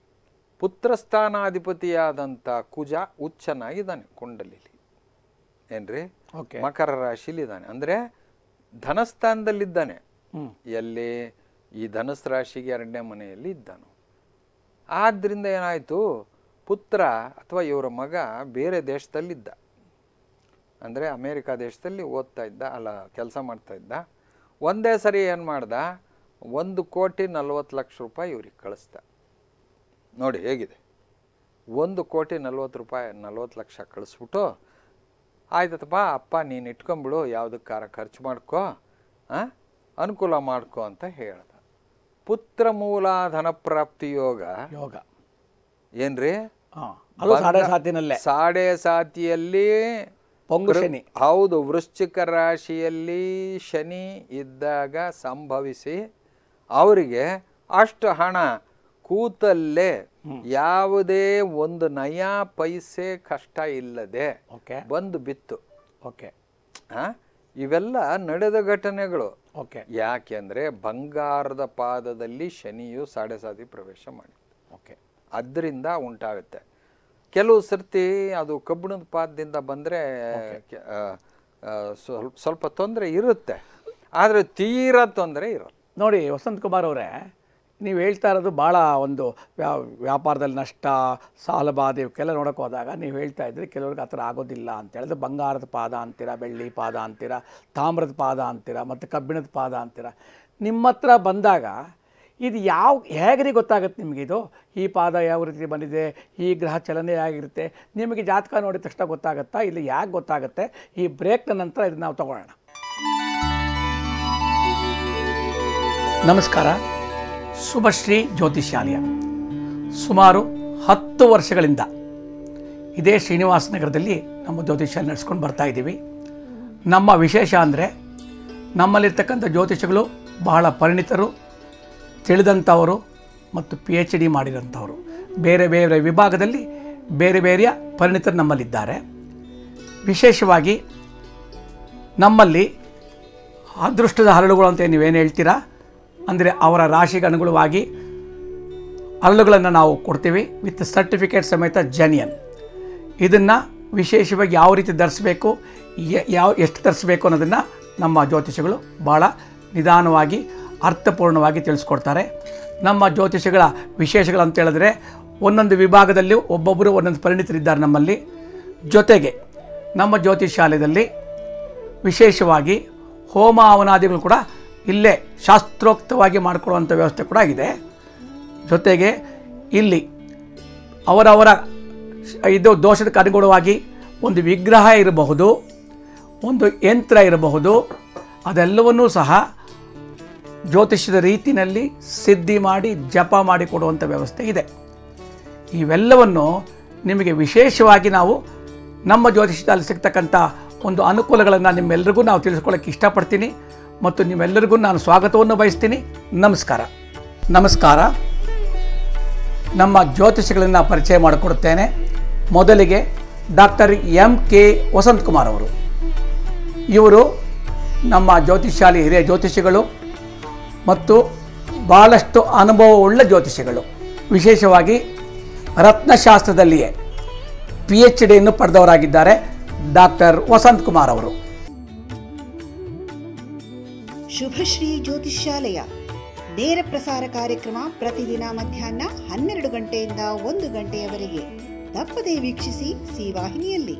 ಪುತ್ರಸ್ಥಾನಾಧಿಪತಿಯಾದಂಥ ಕುಜ ಉಚ್ಚನಾಗಿದ್ದಾನೆ ಕುಂಡಲಿಲಿ ಏನ್ರಿ ಓಕೆ ಮಕರ ರಾಶಿಲಿದ್ದಾನೆ ಅಂದರೆ ಧನಸ್ಥಾನದಲ್ಲಿದ್ದಾನೆ ಹ್ಞೂ ಎಲ್ಲಿ ಈ ಧನುಸ್ ರಾಶಿಗೆ ಎರಡನೇ ಮನೆಯಲ್ಲಿ ಇದ್ದಾನು ಆದ್ದರಿಂದ ಏನಾಯಿತು ಪುತ್ರ ಅಥವಾ ಇವರ ಮಗ ಬೇರೆ ದೇಶದಲ್ಲಿದ್ದ ಅಂದರೆ ಅಮೇರಿಕಾ ದೇಶದಲ್ಲಿ ಓದ್ತಾ ಇದ್ದ ಅಲ್ಲ ಕೆಲಸ ಮಾಡ್ತಾ ಇದ್ದ ಒಂದೇ ಸರಿ ಏನು ಮಾಡ್ದ ಒಂದು ಕೋಟಿ ನಲ್ವತ್ತು ಲಕ್ಷ ರೂಪಾಯಿ ಇವ್ರಿಗೆ ಕಳಿಸ್ದ ನೋಡಿ ಹೇಗಿದೆ ಒಂದು ಕೋಟಿ ನಲ್ವತ್ತು ರೂಪಾಯಿ ನಲ್ವತ್ತು ಲಕ್ಷ ಕಳಿಸ್ಬಿಟ್ಟು ಆಯ್ತಪ್ಪ ಅಪ್ಪ ನೀನು ಇಟ್ಕೊಂಬಿಡು ಯಾವುದಕ್ಕಾರ ಖರ್ಚು ಮಾಡ್ಕೋ ಆ? ಅನುಕೂಲ ಮಾಡ್ಕೋ ಅಂತ ಹೇಳ್ದ ಪುತ್ರ ಮೂಲಧನ ಪ್ರಾಪ್ತಿ ಯೋಗ ಯೋಗ ಏನ್ರಿ ಹಾಂ ಅದು ಸಾಡೆ ಸಾತಿನಲ್ಲೇ ಸಾಡೆ ಸಾತಿಯಲ್ಲಿ ಪೊಂಗು ಶನಿ ಹೌದು ವೃಶ್ಚಿಕ ರಾಶಿಯಲ್ಲಿ ಶನಿ ಇದ್ದಾಗ ಸಂಭವಿಸಿ ಅವರಿಗೆ ಅಷ್ಟು ಹಣ ಕೂತಲ್ಲೇ ಯಾವುದೇ ಒಂದು ನಯಾ ಪೈಸೆ ಕಷ್ಟ ಇಲ್ಲದೆ ಓಕೆ ಬಂದು ಬಿತ್ತು ಓಕೆ ಆ? ಇವೆಲ್ಲ ನಡೆದ ಘಟನೆಗಳು ಓಕೆ ಯಾಕೆಂದ್ರೆ ಬಂಗಾರದ ಪಾದದಲ್ಲಿ ಶನಿಯು ಸಾಡೆ ಸಾತಿ ಪ್ರವೇಶ ಮಾಡಿ ಓಕೆ ಅದರಿಂದ ಉಂಟಾಗುತ್ತೆ ಕೆಲವು ಸರ್ತಿ ಅದು ಕಬ್ಬಿಣದ ಪಾದದಿಂದ ಬಂದರೆ ಸ್ವಲ್ಪ ಸ್ವಲ್ಪ ತೊಂದರೆ ಇರುತ್ತೆ ಆದರೆ ತೀರಾ ತೊಂದರೆ ಇರೋಲ್ಲ ನೋಡಿ ವಸಂತ್ ಕುಮಾರ್ ಅವರೇ ನೀವು ಹೇಳ್ತಾ ಇರೋದು ಭಾಳ ಒಂದು ವ್ಯಾ ವ್ಯಾಪಾರದಲ್ಲಿ ನಷ್ಟ ಸಾಲಬಾಧೆ ಇವಕ್ಕೆಲ್ಲ ನೋಡೋಕೆ ಹೋದಾಗ ನೀವು ಹೇಳ್ತಾ ಇದ್ರಿ ಕೆಲವ್ರಿಗೆ ಆ ಥರ ಆಗೋದಿಲ್ಲ ಅಂತ ಹೇಳಿದ್ರೆ ಬಂಗಾರದ ಪಾದ ಅಂತೀರ ಬೆಳ್ಳಿ ಪಾದ ಅಂತೀರ ತಾಮ್ರದ ಪಾದ ಅಂತೀರ ಮತ್ತು ಕಬ್ಬಿಣದ ಪಾದ ಅಂತೀರ ನಿಮ್ಮ ಹತ್ರ ಬಂದಾಗ ಇದು ಯಾವ ಹೇಗ್ರಿ ಗೊತ್ತಾಗುತ್ತೆ ನಿಮಗೆ ಇದು ಈ ಪಾದ ಯಾವ ರೀತಿ ಬಂದಿದೆ ಈ ಗ್ರಹ ಚಲನೆ ಆಗಿರುತ್ತೆ ನಿಮಗೆ ಜಾತಕ ನೋಡಿದ ತಕ್ಷಣ ಗೊತ್ತಾಗುತ್ತಾ ಇಲ್ಲಿ ಯಾಕೆ ಗೊತ್ತಾಗುತ್ತೆ ಈ ಬ್ರೇಕ್ನ ನಂತರ ಇದನ್ನ ನಾವು ತಗೊಳ್ಳೋಣ ನಮಸ್ಕಾರ ಶುಭಶ್ರೀ ಜ್ಯೋತಿಷ್ಯಾಲಯ ಸುಮಾರು ಹತ್ತು ವರ್ಷಗಳಿಂದ ಇದೇ ಶ್ರೀನಿವಾಸ ನಗರದಲ್ಲಿ ನಮ್ಮ ಜ್ಯೋತಿಷ್ಯಾಲಯ ನಡೆಸ್ಕೊಂಡು ಬರ್ತಾ ಇದ್ದೀವಿ ನಮ್ಮ ವಿಶೇಷ ಅಂದರೆ ನಮ್ಮಲ್ಲಿರ್ತಕ್ಕಂಥ ಜ್ಯೋತಿಷಗಳು ಬಹಳ ಪರಿಣಿತರು ತಿಳಿದಂಥವರು ಮತ್ತು ಪಿ ಎಚ್ ಡಿ ಮಾಡಿರೋಂಥವರು ಬೇರೆ ಬೇರೆ ವಿಭಾಗದಲ್ಲಿ ಬೇರೆ ಬೇರೆಯ ಪರಿಣಿತರು ನಮ್ಮಲ್ಲಿದ್ದಾರೆ ವಿಶೇಷವಾಗಿ ನಮ್ಮಲ್ಲಿ ಅದೃಷ್ಟದ ಹರಳುಗಳು ಅಂತ ನೀವೇನು ಹೇಳ್ತೀರಾ ಅಂದರೆ ಅವರ ರಾಶಿಗೆ ಅನುಗುಣವಾಗಿ ಹರಳುಗಳನ್ನು ನಾವು ಕೊಡ್ತೀವಿ ವಿತ್ ಸರ್ಟಿಫಿಕೇಟ್ ಸಮೇತ ಜನಿಯನ್ ಇದನ್ನು ವಿಶೇಷವಾಗಿ ಯಾವ ರೀತಿ ಧರಿಸ್ಬೇಕು ಯ- ಯಾವ ಎಷ್ಟು ಧರಿಸ್ಬೇಕು ಅನ್ನೋದನ್ನು ನಮ್ಮ ಜ್ಯೋತಿಷಗಳು ಭಾಳ ನಿಧಾನವಾಗಿ ಅರ್ಥಪೂರ್ಣವಾಗಿ ತಿಳಿಸ್ಕೊಡ್ತಾರೆ ನಮ್ಮ ಜ್ಯೋತಿಷಗಳ ವಿಶೇಷಗಳು ಅಂತ ಹೇಳಿದ್ರೆ ಒಂದೊಂದು ವಿಭಾಗದಲ್ಲಿ ಒಬ್ಬೊಬ್ಬರು ಒಂದೊಂದು ಪರಿಣಿತರಿದ್ದಾರೆ ನಮ್ಮಲ್ಲಿ ಜೊತೆಗೆ ನಮ್ಮ ಜ್ಯೋತಿಷಾಲಯದಲ್ಲಿ ವಿಶೇಷವಾಗಿ ಹೋಮ ಹವನಾದಿಗಳು ಕೂಡ ಇಲ್ಲೇ ಶಾಸ್ತ್ರೋಕ್ತವಾಗಿ ಮಾಡಿಕೊಡುವಂಥ ವ್ಯವಸ್ಥೆ ಕೂಡ ಇದೆ ಜೊತೆಗೆ ಇಲ್ಲಿ ಅವರವರ ಶ- ಇದು ದೋಷಕ್ಕೆ ಅನುಗುಣವಾಗಿ ಒಂದು ವಿಗ್ರಹ ಇರಬಹುದು ಒಂದು ಯಂತ್ರ ಇರಬಹುದು ಅದೆಲ್ಲವನ್ನೂ ಸಹ ಜ್ಯೋತಿಷ್ಯದ ರೀತಿಯಲ್ಲಿ ಸಿದ್ಧಿ ಮಾಡಿ ಜಪ ಮಾಡಿ ಕೊಡುವಂಥ ವ್ಯವಸ್ಥೆ ಇದೆ ಇವೆಲ್ಲವನ್ನು ನಿಮಗೆ ವಿಶೇಷವಾಗಿ ನಾವು ನಮ್ಮ ಜ್ಯೋತಿಷ್ಯದಲ್ಲಿ ಸಿಗ್ತಕ್ಕಂಥ ಒಂದು ಅನುಕೂಲಗಳನ್ನು ನಿಮ್ಮೆಲ್ಲರಿಗೂ ನಾವು ತಿಳಿಸ್ಕೊಳ್ಳೋಕ್ಕೆ ಇಷ್ಟಪಡ್ತೀನಿ ಮತ್ತು ನಿಮ್ಮೆಲ್ಲರಿಗೂ ನಾನು ಸ್ವಾಗತವನ್ನು ಬಯಸ್ತೀನಿ ನಮಸ್ಕಾರ ನಮಸ್ಕಾರ ನಮ್ಮ ಜ್ಯೋತಿಷಿಗಳನ್ನು ಪರಿಚಯ ಮಾಡಿಕೊಡುತ್ತೇನೆ ಮೊದಲಿಗೆ doctor M K Vasanth Kumar ಅವರು ಇವರು ನಮ್ಮ ಜ್ಯೋತಿಷಾಲಿ ಹಿರಿಯ ಜ್ಯೋತಿಷಿಗಳು ಮತ್ತು ಭಾಳಷ್ಟು ಅನುಭವವುಳ್ಳ ಜ್ಯೋತಿಷಿಗಳು ವಿಶೇಷವಾಗಿ ರತ್ನಶಾಸ್ತ್ರದಲ್ಲಿಯೇ ಪಿ ಎಚ್ ಡಿಯನ್ನು ಪಡೆದವರಾಗಿದ್ದಾರೆ ಡಾಕ್ಟರ್ ವಸಂತ್ ಕುಮಾರ್ ಅವರು ಶುಭಶ್ರೀ ಜ್ಯೋತಿಷ್ಯಾಲಯ ನೇರ ಪ್ರಸಾರ ಕಾರ್ಯಕ್ರಮ ಪ್ರತಿದಿನ ಮಧ್ಯಾಹ್ನ ಹನ್ನೆರಡು ಗಂಟೆಯಿಂದ ಒಂದು ಗಂಟೆಯವರೆಗೆ ತಪ್ಪದೇ ವೀಕ್ಷಿಸಿ ಸಿ ವಾಹಿನಿಯಲ್ಲಿ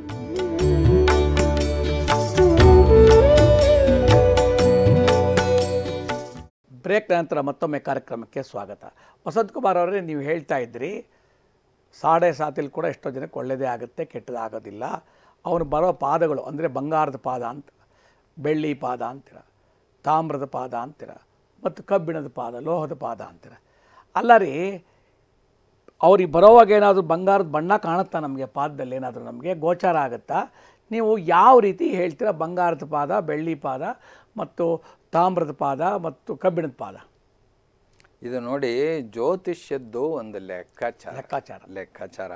ಬ್ರೇಕ್ ನಂತರ ಮತ್ತೊಮ್ಮೆ ಕಾರ್ಯಕ್ರಮಕ್ಕೆ ಸ್ವಾಗತ ವಸಂತ್ ಕುಮಾರ್ ಅವರೇ ನೀವು ಹೇಳ್ತಾ ಇದ್ರಿ ಸಾಡೆ ಸಾತಿಲ್ ಕೂಡ ಎಷ್ಟೋ ಜನಕ್ಕೆ ಒಳ್ಳೆಯದೇ ಆಗುತ್ತೆ ಕೆಟ್ಟದಾಗೋದಿಲ್ಲ ಅವನು ಬರೋ ಪಾದಗಳು ಅಂದರೆ ಬಂಗಾರದ ಪಾದ ಅಂತ ಬೆಳ್ಳಿ ಪಾದ ಅಂತೀರ ತಾಮ್ರದ ಪಾದ ಅಂತೀರ ಮತ್ತು ಕಬ್ಬಿಣದ ಪಾದ ಲೋಹದ ಪಾದ ಅಂತೀರ ಅಲ್ಲ ರೀ ಅವ್ರಿಗೆ ಬರೋವಾಗ ಏನಾದರೂ ಬಂಗಾರದ ಬಣ್ಣ ಕಾಣುತ್ತಾ ನಮಗೆ ಪಾದದಲ್ಲಿ ಏನಾದರೂ ನಮಗೆ ಗೋಚಾರ ಆಗುತ್ತಾ ನೀವು ಯಾವ ರೀತಿ ಹೇಳ್ತೀರಾ ಬಂಗಾರದ ಪಾದ ಬೆಳ್ಳಿ ಪಾದ ಮತ್ತು ತಾಮ್ರದ ಪಾದ ಮತ್ತು ಕಬ್ಬಿಣದ ಪಾದ ಇದು ನೋಡಿ ಜ್ಯೋತಿಷ್ಯದ್ದು ಒಂದು ಲೆಕ್ಕಾಚಾರ ಲೆಕ್ಕಾಚಾರ ಲೆಕ್ಕಾಚಾರ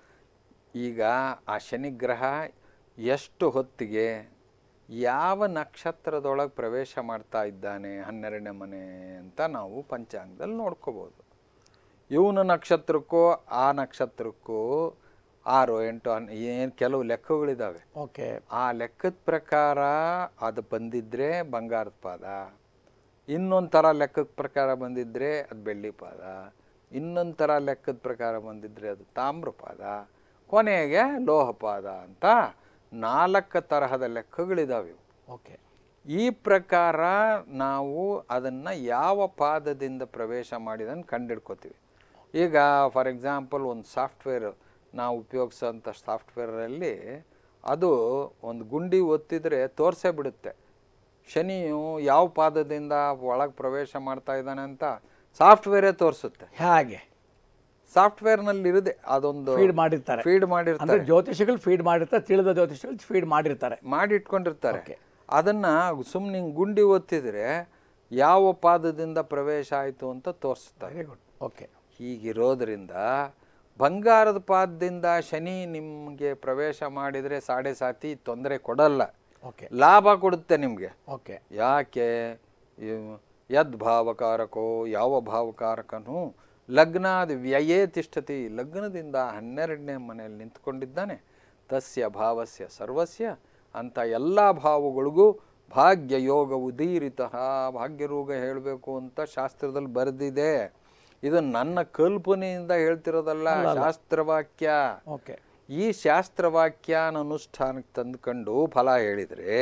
ಈಗ ಆ ಶನಿಗ್ರಹ ಎಷ್ಟು ಹೊತ್ತಿಗೆ ಯಾವ ನಕ್ಷತ್ರದೊಳಗೆ ಪ್ರವೇಶ ಮಾಡ್ತಾ ಇದ್ದಾನೆ ಹನ್ನೆರಡನೇ ಮನೆ ಅಂತ ನಾವು ಪಂಚಾಂಗದಲ್ಲಿ ನೋಡ್ಕೋಬೋದು ಇವನ ನಕ್ಷತ್ರಕ್ಕೂ ಆ ನಕ್ಷತ್ರಕ್ಕೂ ಆರು ಎಂಟು ಹನ್ ಏನು ಕೆಲವು ಲೆಕ್ಕಗಳಿದ್ದಾವೆ ಓಕೆ ಆ ಲೆಕ್ಕದ ಪ್ರಕಾರ ಅದು ಬಂದಿದ್ರೆ ಬಂಗಾರದ ಪಾದ ಇನ್ನೊಂದು ಥರ ಲೆಕ್ಕದ ಪ್ರಕಾರ ಬಂದಿದ್ರೆ ಅದು ಬೆಳ್ಳಿ ಪಾದ ಇನ್ನೊಂದು ಥರ ಲೆಕ್ಕದ ಪ್ರಕಾರ ಬಂದಿದ್ರೆ ಅದು ತಾಮ್ರ ಪಾದ ಕೊನೆಗೆ ಲೋಹ ಪಾದ ಅಂತ ನಾಲ್ಕು ತರಹದ ಲೆಕ್ಕಗಳಿದಾವೆ ಇವು. ಓಕೆ ಈ ಪ್ರಕಾರ ನಾವು ಅದನ್ನು ಯಾವ ಪಾದದಿಂದ ಪ್ರವೇಶ ಮಾಡಿದನ್ನು ಕಂಡಿಡ್ಕೋತೀವಿ ಈಗ ಫಾರ್ ಎಕ್ಸಾಂಪಲ್ ಒಂದು ಸಾಫ್ಟ್ವೇರ್ ನಾವು ಉಪಯೋಗಿಸೋಂಥ ಸಾಫ್ಟ್ವೇರಲ್ಲಿ ಅದು ಒಂದು ಗುಂಡಿ ಒತ್ತಿದ್ರೆ ತೋರಿಸೇ ಬಿಡುತ್ತೆ ಶನಿಯು ಯಾವ ಪಾದದಿಂದ ಒಳಗೆ ಪ್ರವೇಶ ಮಾಡ್ತಾ ಇದ್ದಾನೆ ಅಂತ ಸಾಫ್ಟ್ವೇರೇ ತೋರಿಸುತ್ತೆ ಹೇಗೆ ಸಾಫ್ಟ್ವೇರ್ನಲ್ಲಿ ಇರದೆ ಅದೊಂದು ಫೀಡ್ ಮಾಡಿರ್ತಾರೆ ಫೀಡ್ ಅಂದರೆ ಮಾಡಿರ್ತಾರೆ ಜ್ಯೋತಿಷಿಗಳು ಫೀಡ್ ಮಾಡಿರ್ತಾರೆ ತಿಳಿದ ಜ್ಯೋತಿಷಿಗಳು ಫೀಡ್ ಮಾಡಿರ್ತಾರೆ ಮಾಡಿ ಇಟ್ಕೊಂಡಿರ್ತಾರೆ Okay. ಅದನ್ನ ಸುಮ್ಮನೆ ಗುಂಡಿ ಒತ್ತಿದ್ರೆ ಯಾವ ಪಾದದಿಂದ ಪ್ರವೇಶ ಆಯಿತು ಅಂತ ತೋರಿಸ್ತಾರೆ ವೆರಿ ಗುಡ್ ಓಕೆ ಹೀಗಿರೋದ್ರಿಂದ ಬಂಗಾರದ ಪಾದದಿಂದ ಶನಿ ನಿಮಗೆ ಪ್ರವೇಶ ಮಾಡಿದರೆ ಸಾಡೆ ಸಾತಿ ತೊಂದರೆ ಕೊಡಲ್ಲ ಓಕೆ ಲಾಭ ಕೊಡುತ್ತೆ ನಿಮಗೆ ಓಕೆ ಯಾಕೆ ಇವ್- ಯದ್ ಭಾವಕಾರಕೋ ಯಾವ ಭಾವಕಾರಕನು ಲಗ್ನಾದ ವ್ಯಯೇ ತಿಷ್ಠತಿ ಲಗ್ನದಿಂದ ಹನ್ನೆರಡನೇ ಮನೆಯಲ್ಲಿ ನಿಂತ್ಕೊಂಡಿದ್ದಾನೆ ತಸ್ಯ ಭಾವಸ್ಯ ಸರ್ವಸ್ಯ ಅಂತ ಎಲ್ಲ ಭಾವಗಳಿಗೂ ಭಾಗ್ಯ ಯೋಗ ಉದೀರಿತ ಭಾಗ್ಯರೋಗ ಹೇಳಬೇಕು ಅಂತ ಶಾಸ್ತ್ರದಲ್ಲಿ ಬರೆದಿದೆ ಇದು ನನ್ನ ಕಲ್ಪನೆಯಿಂದ ಹೇಳ್ತಿರೋದಲ್ಲ ಶಾಸ್ತ್ರವಾಕ್ಯ ಓಕೆ ಈ ಶಾಸ್ತ್ರವಾಕ್ಯನ ಅನುಷ್ಠಾನಕ್ಕೆ ತಂದುಕೊಂಡು ಫಲ ಹೇಳಿದರೆ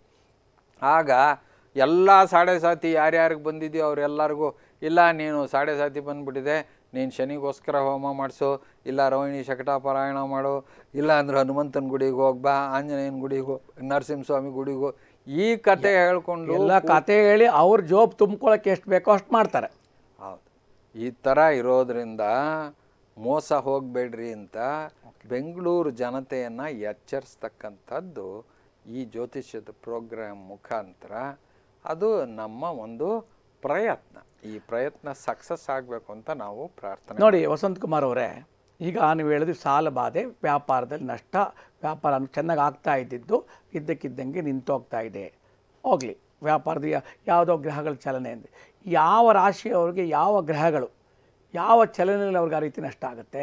ಆಗ ಎಲ್ಲ ಸಾಡೆ ಸಾತಿ ಯಾರ್ಯಾರಿಗೆ ಬಂದಿದೆಯೋ ಅವರೆಲ್ಲರಿಗೂ ಇಲ್ಲ ನೀನು ಸಾಡೆ ಸಾತಿ ಬಂದ್ಬಿಟ್ಟಿದೆ ನೀನು ಶನಿಗೋಸ್ಕರ ಹೋಮ ಮಾಡಿಸು ಇಲ್ಲ ರೋಹಿಣಿ ಶಕಟಾಪಾರಾಯಣ ಮಾಡು ಇಲ್ಲ ಅಂದ್ರೆ ಹನುಮಂತನ ಗುಡಿಗೆ ಹೋಗ್ಬಾ ಆಂಜನೇಯನ ಗುಡಿಗೆ ಹೋಗ್ ನರಸಿಂಹಸ್ವಾಮಿ ಗುಡಿಗೆ ಹೋಗ್ ಈ ಕತೆ ಹೇಳ್ಕೊಂಡು ಎಲ್ಲ ಕತೆ ಹೇಳಿ ಅವ್ರ ಜೋಬ್ ತುಂಬ್ಕೊಳಕ್ಕೆ ಎಷ್ಟು ಬೇಕೋ ಅಷ್ಟು ಮಾಡ್ತಾರೆ ಹೌದು ಈ ಥರ ಇರೋದ್ರಿಂದ ಮೋಸ ಹೋಗಬೇಡ್ರಿ ಅಂತ ಬೆಂಗಳೂರು ಜನತೆಯನ್ನು ಎಚ್ಚರಿಸ್ತಕ್ಕಂಥದ್ದು ಈ ಜ್ಯೋತಿಷ್ಯದ ಪ್ರೋಗ್ರಾಮ್ ಮುಖಾಂತರ ಅದು ನಮ್ಮ ಒಂದು ಪ್ರಯತ್ನ ಈ ಪ್ರಯತ್ನ ಸಕ್ಸಸ್ ಆಗಬೇಕು ಅಂತ ನಾವು ಪ್ರಾರ್ಥನೆ ನೋಡಿ ವಸಂತ್ ಕುಮಾರ್ ಅವರೇ ಈಗ ನೀವು ಹೇಳಿದ್ರಿ ಸಾಲ ಬಾಧೆ ವ್ಯಾಪಾರದಲ್ಲಿ ನಷ್ಟ ವ್ಯಾಪಾರ ಚೆನ್ನಾಗಿ ಆಗ್ತಾ ಇದ್ದಿದ್ದು ಇದ್ದಕ್ಕಿದ್ದಂಗೆ ನಿಂತೋಗ್ತಾ ಇದೆ ಹೋಗಲಿ ವ್ಯಾಪಾರದ ಯಾ- ಯಾವುದೋ ಗ್ರಹಗಳ ಚಲನೆ ಅಂದರೆ ಯಾವ ರಾಶಿಯವರಿಗೆ ಯಾವ ಗ್ರಹಗಳು ಯಾವ ಚಲನೆಯಲ್ಲಿ ಅವ್ರಿಗೆ ಆ ರೀತಿ ನಷ್ಟ ಆಗುತ್ತೆ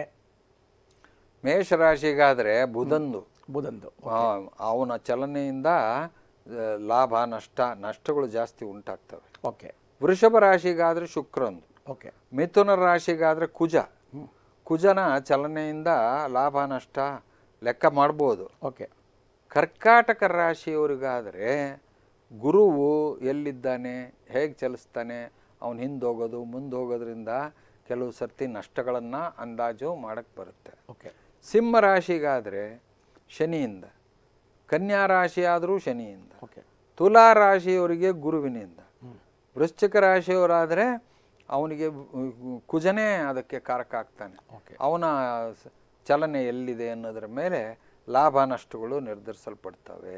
ಮೇಷರಾಶಿಗಾದರೆ ಬುಧಂದು ಬುಧಂದು ಅವನ ಚಲನೆಯಿಂದ ಆ, ಲಾಭ ನಷ್ಟ ನಷ್ಟಗಳು ಜಾಸ್ತಿ ಉಂಟಾಗ್ತವೆ ಓಕೆ ವೃಷಭ ರಾಶಿಗಾದರೆ ಶುಕ್ರಂದು ಓಕೆ ಮಿಥುನ ರಾಶಿಗಾದರೆ ಕುಜ ಕುಜನ ಚಲನೆಯಿಂದ ಲಾಭ ನಷ್ಟ ಲೆಕ್ಕ ಮಾಡ್ಬೋದು ಓಕೆ ಕರ್ಕಾಟಕ ರಾಶಿಯವರಿಗಾದರೆ ಗುರುವು ಎಲ್ಲಿದ್ದಾನೆ ಹೇಗೆ ಚಲಿಸ್ತಾನೆ ಅವನು ಹಿಂದೆ ಹೋಗೋದು ಮುಂದೆ ಹೋಗೋದ್ರಿಂದ ಕೆಲವು ಸರ್ತಿ ನಷ್ಟಗಳನ್ನು ಅಂದಾಜು ಮಾಡಕ್ಕೆ ಬರುತ್ತೆ ಓಕೆ ಸಿಂಹ ರಾಶಿಗಾದರೆ ಶನಿಯಿಂದ ಕನ್ಯಾ ರಾಶಿ ಆದರೂ ಶನಿಯಿಂದ ಓಕೆ ತುಲಾ ರಾಶಿಯವರಿಗೆ ಗುರುವಿನಿಂದ ವೃಶ್ಚಿಕ ರಾಶಿಯವರಾದರೆ ಅವನಿಗೆ ಕುಜನೇ ಅದಕ್ಕೆ ಕಾರಕ ಆಗ್ತಾನೆ ಓಕೆ ಅವನ ಸ- ಚಲನೆ ಎಲ್ಲಿದೆ ಅನ್ನೋದ್ರ ಮೇಲೆ ಲಾಭ ನಷ್ಟಗಳು ನಿರ್ಧರಿಸಲ್ಪಡ್ತವೆ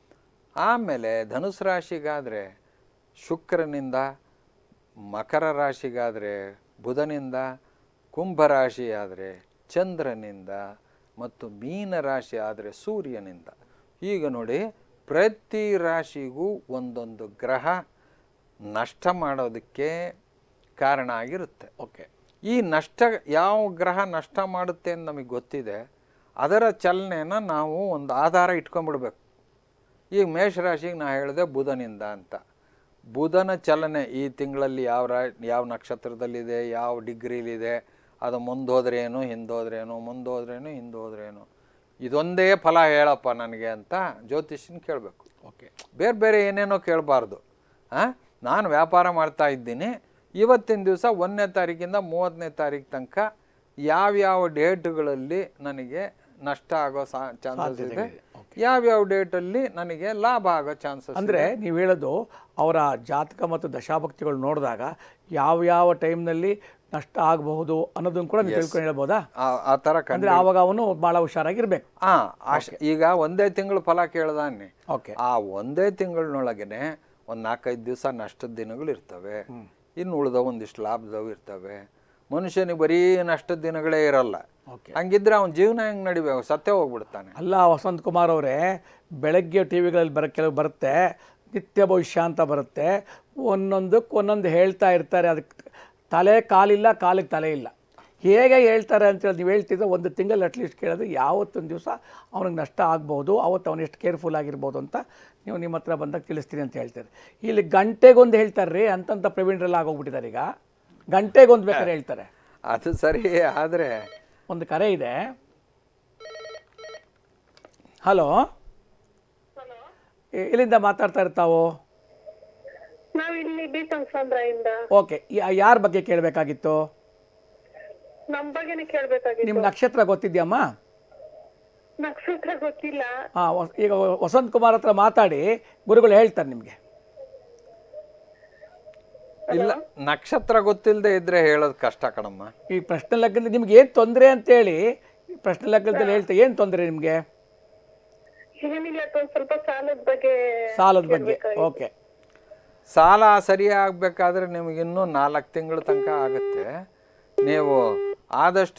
ಆಮೇಲೆ ಧನುಸ್ ರಾಶಿಗಾದರೆ ಶುಕ್ರನಿಂದ ಮಕರ ರಾಶಿಗಾದರೆ ಬುಧನಿಂದ ಕುಂಭ ರಾಶಿ ಆದರೆ ಚಂದ್ರನಿಂದ ಮತ್ತು ಮೀನ ರಾಶಿ ಆದರೆ ಸೂರ್ಯನಿಂದ ಈಗ ನೋಡಿ ಪ್ರತಿ ರಾಶಿಗೂ ಒಂದೊಂದು ಗ್ರಹ ನಷ್ಟ ಮಾಡೋದಕ್ಕೆ ಕಾರಣ ಆಗಿರುತ್ತೆ ಓಕೆ ಈ ನಷ್ಟ ಯಾವ ಗ್ರಹ ನಷ್ಟ ಮಾಡುತ್ತೆ ಅಂತ ನಮಗೆ ಗೊತ್ತಿದೆ ಅದರ ಚಲನೆನ ನಾವು ಒಂದು ಆಧಾರ ಇಟ್ಕೊಂಡ್ಬಿಡ್ಬೇಕು ಈಗ ಮೇಷರಾಶಿಗೆ ನಾ ಹೇಳಿದೆ ಬುಧನಿಂದ ಅಂತ ಬುಧನ ಚಲನೆ ಈ ತಿಂಗಳಲ್ಲಿ ಯಾವ ರಾ ಯಾವ ನಕ್ಷತ್ರದಲ್ಲಿದೆ ಯಾವ ಡಿಗ್ರಿಲಿದೆ ಅದು ಮುಂದೋದ್ರೇನು ಹಿಂದೋದ್ರೇನು ಮುಂದೋದ್ರೇನು ಹಿಂದೋದ್ರೇನು ಇದೊಂದೇ ಫಲ ಹೇಳಪ್ಪ ನನಗೆ ಅಂತ ಜ್ಯೋತಿಷನ್ ಕೇಳಬೇಕು ಓಕೆ ಬೇರೆ ಬೇರೆ ಏನೇನೋ ಕೇಳಬಾರ್ದು ಹಾಂ ನಾನು ವ್ಯಾಪಾರ ಮಾಡ್ತಾ ಇದ್ದೀನಿ ಇವತ್ತಿನ ದಿವಸ ಒಂದನೇ ತಾರೀಕಿಂದ ಮೂವತ್ತನೇ ತಾರೀಕು ತನಕ ಯಾವ್ಯಾವ ಡೇಟ್ಗಳಲ್ಲಿ ನನಗೆ ನಷ್ಟ ಆಗೋ ಸಾ ಚಾನ್ಸಸ್ ಇದೆ ಯಾವ್ಯಾವ ಡೇಟಲ್ಲಿ ನನಗೆ ಲಾಭ ಆಗೋ ಚಾನ್ಸಸ್ ಅಂದರೆ ನೀವು ಹೇಳೋದು ಅವರ ಜಾತಕ ಮತ್ತು ದಶಾಭಕ್ತಿಗಳು ನೋಡಿದಾಗ ಯಾವ ಯಾವ ಟೈಮ್ನಲ್ಲಿ ನಷ್ಟ ಆಗಬಹುದು ಅನ್ನೋದನ್ನು ಕೂಡ ನೀವು ತಿಳ್ಕೊಂಡು ಹೇಳ್ಬೋದಾ ಆ ಥರ ಕಂಡು ಅಂದರೆ ಆವಾಗ ಅವನು ಭಾಳ ಹುಷಾರಾಗಿರ್ಬೇಕು ಹಾಂ ಅಶ್ ಈಗ ಒಂದೇ ತಿಂಗಳು ಫಲ ಕೇಳ್ದಾನೆ ಓಕೆ ಆ ಒಂದೇ ತಿಂಗಳಿನೊಳಗನೆ ಒಂದು ನಾಲ್ಕೈದು ದಿವಸ ನಷ್ಟದ ದಿನಗಳು ಇರ್ತವೆ ಇನ್ನು ಉಳಿದ ಒಂದಿಷ್ಟು ಲಾಭದವು ಇರ್ತವೆ ಮನುಷ್ಯನಿಗೆ ಬರೀ ನಷ್ಟದ ದಿನಗಳೇ ಇರಲ್ಲ ಓಕೆ ಹಂಗಿದ್ರೆ ಅವನ ಜೀವನ ಹೆಂಗೆ ನಡಿಬೇಕು ಸತ್ಯ ಹೋಗ್ಬಿಡ್ತಾನೆ ಅಲ್ಲ ವಸಂತ್ ಕುಮಾರ್ ಅವರೇ ಬೆಳಗ್ಗೆ ಟಿ ವಿಗಳಲ್ಲಿ ಬರ ಕೆಲವು ಬರುತ್ತೆ ನಿತ್ಯ ಭವಿಷ್ಯ ಅಂತ ಬರುತ್ತೆ ಒಂದೊಂದಕ್ಕೆ ಒಂದೊಂದು ಹೇಳ್ತಾ ಇರ್ತಾರೆ ಅದಕ್ಕೆ ತಲೆ ಕಾಲಿಲ್ಲ ಕಾಲಿಗೆ ತಲೆ ಇಲ್ಲ ಹೇಗೆ ಹೇಳ್ತಾರೆ ಅಂತೇಳಿ ನೀವು ಹೇಳ್ತಿದ್ರೆ ಒಂದು ತಿಂಗಳು ಅಟ್ಲೀಸ್ಟ್ ಕೇಳಿದ್ರೆ ಯಾವತ್ತೊಂದು ದಿವಸ ಅವ್ನಿಗೆ ನಷ್ಟ ಆಗ್ಬೋದು ಅವತ್ತು ಅವನು ಎಷ್ಟು ಕೇರ್ಫುಲ್ ಆಗಿರ್ಬೋದು ಅಂತ ನೀವು ನಿಮ್ಮ ಹತ್ರ ಬಂದಾಗ ತಿಳಿಸ್ತೀನಿ ಅಂತ ಹೇಳ್ತಾರೆ ಇಲ್ಲಿ ಗಂಟೆಗೊಂದು ಹೇಳ್ತಾರೆ ರೀ ಅಂತಂತ ಪ್ರವೀಣರೆಲ್ಲ ಆಗೋಗ್ಬಿಟ್ಟಿದ್ದಾರೆ ಈಗ ಗಂಟೆಗೊಂದು ಬೇಕಾದ್ರೆ ಹೇಳ್ತಾರೆ ಅದು ಸರಿ ಆದರೆ ಒಂದು ಕರೆ ಇದೆ ಹಲೋ ಎಲ್ಲಿಂದ ಮಾತಾಡ್ತಾ ಇರ್ತಾವು ನಾವ್ ಇಲ್ಲಿ ಬೀಸಂ ಸಂದ್ರದಿಂದ ಓಕೆ ಯಾರ ಬಗ್ಗೆ ಕೇಳಬೇಕಾಗಿತ್ತು ನಮ್ ಬಗ್ಗೆನೇ ಕೇಳ್ಬೇಕಾಗಿತ್ತು ನಿಮ್ಮ ನಕ್ಷತ್ರ ಗೊತ್ತಿದ್ಯಮ್ಮ ನಕ್ಷತ್ರ ಗೊತ್ತಿಲ್ಲ ಹಾಂ ಈಗ ವಸಂತ್ ಕುಮಾರ್ ಹತ್ರ ಮಾತಾಡಿ ಗುರುಗಳು ಹೇಳ್ತಾರೆ ನಿಮಗೆ ಇಲ್ಲ ನಕ್ಷತ್ರ ಗೊತ್ತಿಲ್ಲದೆ ಇದ್ರೆ ಹೇಳೋದು ಕಷ್ಟ ಕಣಮ್ಮ ಈ ಪ್ರಶ್ನೆ ಲಗ್ನದಲ್ಲಿ ನಿಮ್ಗೆ ಏನು ತೊಂದರೆ ಅಂತೇಳಿ ಈ ಪ್ರಶ್ನೆ ಲಗ್ನದಲ್ಲಿ ಹೇಳ್ತಾ ಏನು ತೊಂದರೆ ನಿಮಗೆ ಏನಿಲ್ಲ ಒಂದ್ ಸ್ವಲ್ಪ ಸಾಲದ ಬಗ್ಗೆ ಸಾಲದ ಬಗ್ಗೆ ಓಕೆ ಸಾಲ ಸರಿ ಆಗ್ಬೇಕಾದ್ರೆ ನಿಮಗೆ ಇನ್ನೂ ನಾಲ್ಕು ತಿಂಗಳ ತನಕ ಆಗುತ್ತೆ ನೀವು ಆದಷ್ಟು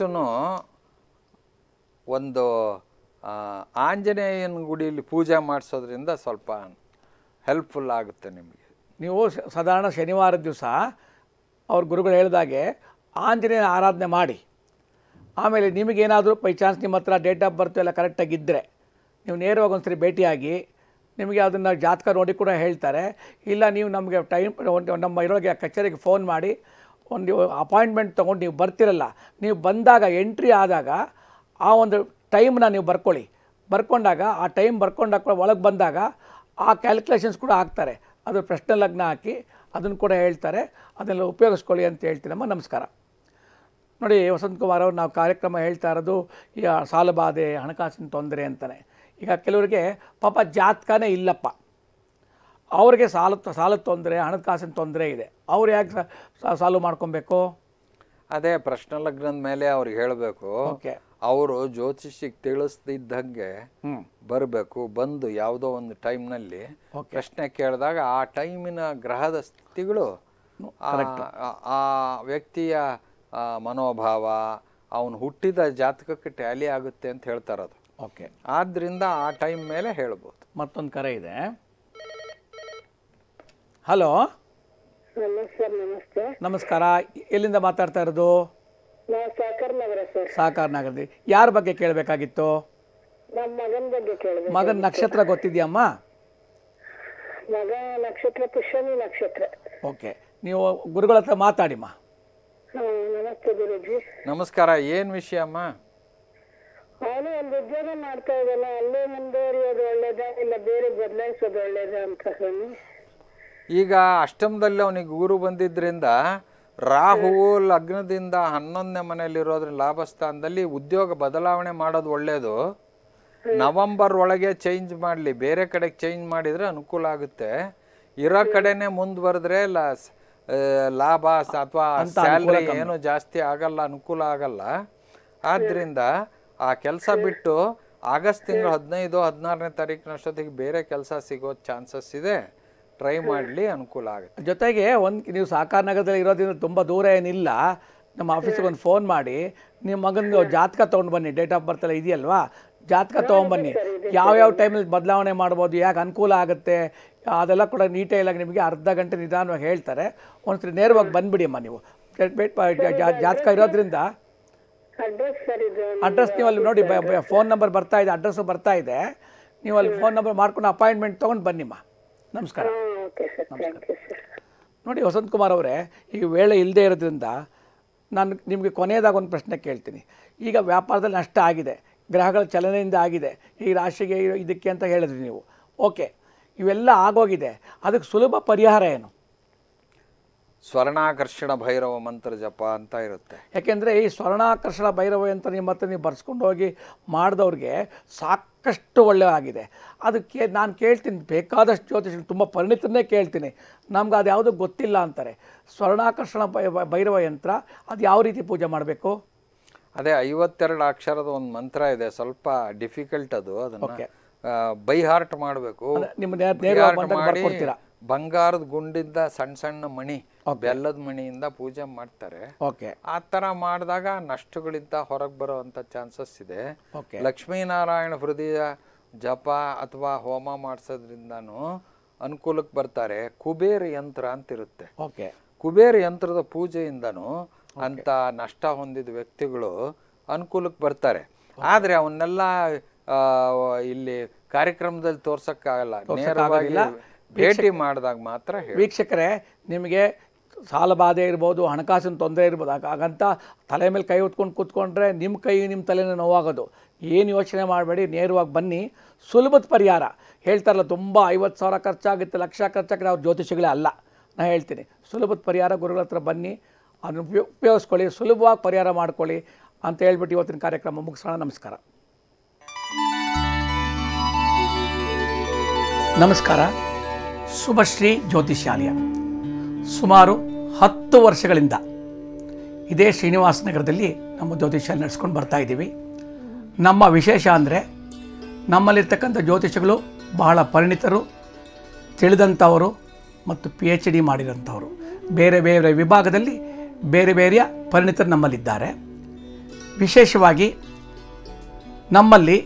ಒಂದು ಆ, ಆಂಜನೇಯನ ಗುಡಿಯಲ್ಲಿ ಪೂಜೆ ಮಾಡಿಸೋದ್ರಿಂದ ಸ್ವಲ್ಪ ಹೆಲ್ಪ್ಫುಲ್ ಆಗುತ್ತೆ ನಿಮಗೆ ನೀವು ಸ- ಸಾಧಾರಣ ಶನಿವಾರ ದಿವಸ ಅವ್ರ ಗುರುಗಳು ಹೇಳಿದಾಗೆ ಆಂಜನೇಯ ಆರಾಧನೆ ಮಾಡಿ ಆಮೇಲೆ ನಿಮಗೇನಾದರೂ ಬೈ ಚಾನ್ಸ್ ನಿಮ್ಮ ಹತ್ರ ಡೇಟ್ ಆಫ್ ಬರ್ತ್ ಎಲ್ಲ ಕರೆಕ್ಟಾಗಿದ್ದರೆ ನೀವು ನೇರವಾಗಿ ಒಂದ್ಸರಿ ಭೇಟಿಯಾಗಿ ನಿಮಗೆ ಅದನ್ನು ಜಾತಕ ನೋಡಿ ಕೂಡ ಹೇಳ್ತಾರೆ ಇಲ್ಲ ನೀವು ನಮಗೆ ಟೈಮ್ ಒಂದು ನಮ್ಮ ಇರೋರಿಗೆ ಕಚೇರಿಗೆ ಫೋನ್ ಮಾಡಿ ಒಂದು ಅಪಾಯಿಂಟ್ಮೆಂಟ್ ತೊಗೊಂಡು ನೀವು ಬರ್ತಿರಲ್ಲ ನೀವು ಬಂದಾಗ ಎಂಟ್ರಿ ಆದಾಗ ಆ ಒಂದು ಟೈಮ್ನ ನೀವು ಬರ್ಕೊಳ್ಳಿ ಬರ್ಕೊಂಡಾಗ ಆ ಟೈಮ್ ಬರ್ಕೊಂಡಾಗ ಒಳಗೆ ಬಂದಾಗ ಆ ಕ್ಯಾಲ್ಕುಲೇಷನ್ಸ್ ಕೂಡ ಹಾಕ್ತಾರೆ ಅದು ಪ್ರಶ್ನೆ ಲಗ್ನ ಹಾಕಿ ಅದನ್ನು ಕೂಡ ಹೇಳ್ತಾರೆ ಅದನ್ನೆಲ್ಲ ಉಪಯೋಗಿಸ್ಕೊಳ್ಳಿ ಅಂತ ಹೇಳ್ತೀನಮ್ಮ ನಮಸ್ಕಾರ ನೋಡಿ ವಸಂತ್ ಕುಮಾರ್ ಅವರು ನಾವು ಕಾರ್ಯಕ್ರಮ ಹೇಳ್ತಾ ಇರೋದು ಈಗ ಸಾಲಬಾಧೆ ಹಣಕಾಸಿನ ತೊಂದರೆ ಅಂತಲೇ ಈಗ ಕೆಲವರಿಗೆ ಪಾಪ ಜಾತಕನೇ ಇಲ್ಲಪ್ಪ ಅವ್ರಿಗೆ ಸಾಲ ಸಾಲದ ತೊಂದರೆ ಹಣಕಾಸಿನ ತೊಂದರೆ ಇದೆ ಅವ್ರು ಯಾಕೆ ಸಾಲ್ವ್ ಮಾಡ್ಕೊಬೇಕು ಅದೇ ಪ್ರಶ್ನೆ ಲಗ್ನದ ಮೇಲೆ ಅವ್ರಿಗೆ ಹೇಳಬೇಕು ಓಕೆ ಅವರು ಜ್ಯೋತಿಷಿಗೆ ತಿಳಿಸ್ದಿದ್ದಂಗೆ ಹ್ಞೂ ಬರಬೇಕು ಬಂದು ಯಾವುದೋ ಒಂದು ಟೈಮ್ನಲ್ಲಿ Okay. ಪ್ರಶ್ನೆ ಕೇಳಿದಾಗ ಆ ಟೈಮಿನ ಗ್ರಹದ ಸ್ಥಿತಿಗಳು ಆ- ಆ- ಆ ವ್ಯಕ್ತಿಯ ಆ, ಮನೋಭಾವ ಅವನು ಹುಟ್ಟಿದ ಜಾತಕಕ್ಕೆ ಟ್ಯಾಲಿ ಆಗುತ್ತೆ ಅಂತ ಹೇಳ್ತಾರದು ಓಕೆ ಆದ್ರಿಂದ ಆ ಟೈಮ್ ಮೇಲೆ ಹೇಳ್ಬೋದು ಮತ್ತೊಂದು ಕರೆ ಇದೆ ಹಲೋ ಹಲೋ ಸರ್ ನಮಸ್ತೆ ನಮಸ್ಕಾರ ಎಲ್ಲಿಂದ ಮಾತಾಡ್ತಾ ಇರೋದು ನಾವು ಸಾಕರ್ ನಗರ ಸರ್ ಸಾಕಾರ ನಗರದಲ್ಲಿ ಯಾರ ಬಗ್ಗೆ ಕೇಳಬೇಕಾಗಿತ್ತು ನಮ್ಮ ಮಗನ ಬಗ್ಗೆ ಕೇಳಿದೆ ಮಗನ ನಕ್ಷತ್ರ ಗೊತ್ತಿದೆಯಮ್ಮ ಮಗ ನಕ್ಷತ್ರ ಪುಷ್ಯಮಿ ನಕ್ಷತ್ರ ಓಕೆ ನೀವು ಗುರುಗಳ ಹತ್ರ ಮಾತಾಡಿಮ್ಮ ಹಾ ನಮಸ್ತೆ ಗುರುಜಿ ನಮಸ್ಕಾರ ಏನು ವಿಷಯ ಅಮ್ಮ ಅವನು ಒಂದು ಉದ್ಯೋಗ ಮಾಡ್ತಾ ಇದ್ದಾನೆ ಅಲ್ಲೇ ಮುಂದುವರಿಯೋದು ಒಳ್ಳೇದಾ ಇಲ್ಲ ಬೇರೆ ಬದಲಾಯಿಸೋದು ಒಳ್ಳೇದಾ ಅಂತ ಸ್ವಾಮಿ ಈಗ ಅಷ್ಟಮದಲ್ಲಿ ಅವನಿಗೆ ಗುರು ಬಂದಿದ್ರಿಂದ ರಾಹುವು ಲಗ್ನದಿಂದ ಹನ್ನೊಂದನೇ ಮನೆಯಲ್ಲಿರೋದ್ರಿಂದ ಲಾಭ ಸ್ಥಾನದಲ್ಲಿ ಉದ್ಯೋಗ ಬದಲಾವಣೆ ಮಾಡೋದು ಒಳ್ಳೆಯದು ನವಂಬರ್ ಒಳಗೆ ಚೇಂಜ್ ಮಾಡಲಿ ಬೇರೆ ಕಡೆಗೆ ಚೇಂಜ್ ಮಾಡಿದರೆ ಅನುಕೂಲ ಆಗುತ್ತೆ ಇರೋ ಕಡೆನೇ ಮುಂದುವರೆದ್ರೆ ಲಾಭ ಅಥವಾ ಸ್ಯಾಲ್ರಿ ಏನು ಜಾಸ್ತಿ ಆಗಲ್ಲ ಅನುಕೂಲ ಆಗಲ್ಲ ಆದ್ರಿಂದ ಆ ಕೆಲಸ ಬಿಟ್ಟು ಆಗಸ್ಟ್ ತಿಂಗಳು ಹದಿನೈದು ಹದಿನಾರನೇ ತಾರೀಕಿನಷ್ಟೊತ್ತಿಗೆ ಬೇರೆ ಕೆಲಸ ಸಿಗೋ ಚಾನ್ಸಸ್ ಇದೆ ಟ್ರೈ ಮಾಡಲಿ ಅನುಕೂಲ ಆಗುತ್ತೆ ಜೊತೆಗೆ ಒಂದು ನೀವು ಸಾಕಾರ ನಗರದಲ್ಲಿ ಇರೋದ್ರಿಂದ ತುಂಬ ದೂರ ಏನಿಲ್ಲ ನಮ್ಮ ಆಫೀಸಿಗೆ ಒಂದು ಫೋನ್ ಮಾಡಿ ನಿಮ್ಮ ಮಗನ ಜಾತಕ ತೊಗೊಂಡು ಬನ್ನಿ ಡೇಟ್ ಆಫ್ ಬರ್ತ್ ಎಲ್ಲ ಇದೆಯಲ್ವಾ ಜಾತಕ ತೊಗೊಂಬನ್ನಿ ಯಾವ್ಯಾವ ಟೈಮಲ್ಲಿ ಬದಲಾವಣೆ ಮಾಡ್ಬೋದು ಯಾಕೆ ಅನುಕೂಲ ಆಗುತ್ತೆ ಅದೆಲ್ಲ ಕೂಡ ನೀಟಾಗಿ ನಿಮಗೆ ಅರ್ಧ ಗಂಟೆ ನಿಧಾನವಾಗಿ ಹೇಳ್ತಾರೆ ಒಂದ್ಸರಿ ನೇರವಾಗಿ ಬಂದ್ಬಿಡಿ ಅಮ್ಮ ನೀವು ಜಾ- ಜಾತಕ ಇರೋದ್ರಿಂದ ಅಡ್ರೆಸ್ ಸರ್ ಇದು ಅಡ್ರೆಸ್ ನೀವು ಅಲ್ಲಿ ನೋಡಿ ಫೋನ್ ನಂಬರ್ ಬರ್ತಾ ಇದೆ ಅಡ್ರೆಸ್ಸು ಬರ್ತಾ ಇದೆ ನೀವು ಅಲ್ಲಿ ಫೋನ್ ನಂಬರ್ ಮಾಡ್ಕೊಂಡು ಅಪಾಯಿಂಟ್ಮೆಂಟ್ ತೊಗೊಂಡು ಬನ್ನಿಮ್ಮ ನಮಸ್ಕಾರ ಹಾ okay sir thank you sir ನೋಡಿ ವಸಂತ್ ಕುಮಾರ್ ಅವರೇ ಈಗ ವೇಳೆ ಇಲ್ಲದೆ ಇರೋದ್ರಿಂದ ನಾನು ನಿಮಗೆ ಕೊನೆಯದಾಗ ಒಂದು ಪ್ರಶ್ನೆ ಕೇಳ್ತೀನಿ ಈಗ ವ್ಯಾಪಾರದಲ್ಲಿ ನಷ್ಟ ಆಗಿದೆ ಗ್ರಹಗಳ ಚಲನೆಯಿಂದ ಆಗಿದೆ ಈ ರಾಶಿಗೆ ಇದಕ್ಕೆ ಅಂತ ಹೇಳಿದ್ರಿ ನೀವು ಓಕೆ ಇವೆಲ್ಲ ಆಗೋಗಿದೆ ಅದಕ್ಕೆ ಸುಲಭ ಪರಿಹಾರ ಏನು ಸ್ವರ್ಣಾಕರ್ಷಣ ಭೈರವ ಮಂತ್ರ ಜಪ ಅಂತ ಇರುತ್ತೆ ಯಾಕೆಂದರೆ ಈ ಸ್ವರ್ಣಾಕರ್ಷಣ ಭೈರವ ಅಂತ ನಿಮ್ಮ ಹತ್ರ ನೀವು ಬರ್ಸ್ಕೊಂಡು ಹೋಗಿ ಮಾಡಿದವ್ರಿಗೆ ಸಾಕಷ್ಟು ಒಳ್ಳೆಯದಾಗಿದೆ ಅದಕ್ಕೆ ನಾನು ಕೇಳ್ತೀನಿ ಬೇಕಾದಷ್ಟು ಜ್ಯೋತಿಷ ತುಂಬ ಪರಿಣಿತರನ್ನೇ ಕೇಳ್ತೀನಿ ನಮ್ಗೆ ಅದು ಯಾವುದೂ ಗೊತ್ತಿಲ್ಲ ಅಂತಾರೆ ಸ್ವರ್ಣಾಕರ್ಷಣ ಭೈ- ಭೈರವ ಯಂತ್ರ ಅದು ಯಾವ ರೀತಿ ಪೂಜೆ ಮಾಡಬೇಕು ಅದೇ ಐವತ್ತೆರಡು ಅಕ್ಷರದ ಒಂದು ಮಂತ್ರ ಇದೆ ಸ್ವಲ್ಪ ಡಿಫಿಕಲ್ಟ್ ಅದು ಅದನ್ನ Okay. ಬೈ ಹಾರ್ಟ್ ಮಾಡಬೇಕು ನಿಮ್ಮ ನೇರ ನೇರವಾಗಿ ಬಂದಾಗ ಬರ್ಕೊಡ್ತೀರಾ ಬಂಗಾರದ ಗುಂಡಿಂದ ಸಣ್ಣ ಸಣ್ಣ ಮಣಿ ಬೆಲ್ಲದ ಮಣಿಯಿಂದ ಪೂಜೆ ಮಾಡ್ತಾರೆ ಓಕೆ ಆ ಥರ ಮಾಡಿದಾಗ ನಷ್ಟಗಳಿಂದ ಹೊರಗೆ ಬರೋವಂಥ ಚಾನ್ಸಸ್ ಇದೆ ಓಕೆ ಲಕ್ಷ್ಮೀನಾರಾಯಣ ಹೃದಯ ಜಪ ಅಥವಾ ಹೋಮ ಮಾಡಿಸೋದ್ರಿಂದನೂ ಅನುಕೂಲಕ್ಕೆ ಬರ್ತಾರೆ ಕುಬೇರ ಯಂತ್ರ ಅಂತ ಇರುತ್ತೆ ಓಕೆ ಕುಬೇರ ಯಂತ್ರದ ಪೂಜೆಯಿಂದನೂ ಅಂತ ನಷ್ಟ ಹೊಂದಿದ ವ್ಯಕ್ತಿಗಳು ಅನುಕೂಲಕ್ಕೆ ಬರ್ತಾರೆ ಆದರೆ ಅವನ್ನೆಲ್ಲ ಆ, ಇಲ್ಲಿ ಕಾರ್ಯಕ್ರಮದಲ್ಲಿ ತೋರ್ಸಕ್ಕಾಗಲ್ಲ ನೇರವಾಗಿ ಭೇಟಿ ಮಾಡಿದಾಗ ಮಾತ್ರ ಹೇಳಿ ವೀಕ್ಷಕರೇ ನಿಮಗೆ ಸಾಲ ಬಾಧೆ ಇರ್ಬೋದು ಹಣಕಾಸಿನ ತೊಂದರೆ ಇರ್ಬೋದು ಆಗ- ಹಾಗಂತ ತಲೆ ಮೇಲೆ ಕೈ ಹೊತ್ಕೊಂಡು ಕೂತ್ಕೊಂಡ್ರೆ ನಿಮ್ಮ ಕೈ ನಿಮ್ಮ ತಲೆನೇ ನೋವಾಗೋದು ಏನು ಯೋಚನೆ ಮಾಡಬೇಡಿ ನೇರವಾಗಿ ಬನ್ನಿ ಸುಲಭದ ಪರಿಹಾರ ಹೇಳ್ತಾರಲ್ಲ ತುಂಬ ಐವತ್ತು ಸಾವಿರ ಖರ್ಚಾಗುತ್ತೆ ಲಕ್ಷ ಖರ್ಚಾಗುತ್ತೆ ಅವ್ರ ಜ್ಯೋತಿಷಿಗಳೇ ಅಲ್ಲ ನಾನು ಹೇಳ್ತೀನಿ ಸುಲಭದ ಪರಿಹಾರ ಗುರುಗಳ ಹತ್ರ ಬನ್ನಿ ಅದನ್ನು ಉಪಯೋ ಉಪಯೋಗಿಸ್ಕೊಳ್ಳಿ ಸುಲಭವಾಗಿ ಪರಿಹಾರ ಮಾಡ್ಕೊಳ್ಳಿ ಅಂತ ಹೇಳ್ಬಿಟ್ಟು ಇವತ್ತಿನ ಕಾರ್ಯಕ್ರಮ ಮುಗಿಸೋಣ ನಮಸ್ಕಾರ ನಮಸ್ಕಾರ ಶುಭಶ್ರೀ ಜ್ಯೋತಿಷ್ಯಾಲಯ ಸುಮಾರು ಹತ್ತು ವರ್ಷಗಳಿಂದ ಇದೇ ಶ್ರೀನಿವಾಸ ನಗರದಲ್ಲಿ ನಮ್ಮ ಜ್ಯೋತಿಷ್ಯ ನಡೆಸ್ಕೊಂಡು ಬರ್ತಾ ಇದ್ದೀವಿ ನಮ್ಮ ವಿಶೇಷ ಅಂದರೆ ನಮ್ಮಲ್ಲಿರ್ತಕ್ಕಂಥ ಜ್ಯೋತಿಷಗಳು ಬಹಳ ಪರಿಣಿತರು ತಿಳಿದಂಥವರು ಮತ್ತು ಪಿ ಎಚ್ ಡಿ ಮಾಡಿದಂಥವರು ಬೇರೆ ಬೇರೆ ವಿಭಾಗದಲ್ಲಿ ಬೇರೆ ಬೇರೆಯ ಪರಿಣಿತರು ನಮ್ಮಲ್ಲಿದ್ದಾರೆ ವಿಶೇಷವಾಗಿ ನಮ್ಮಲ್ಲಿ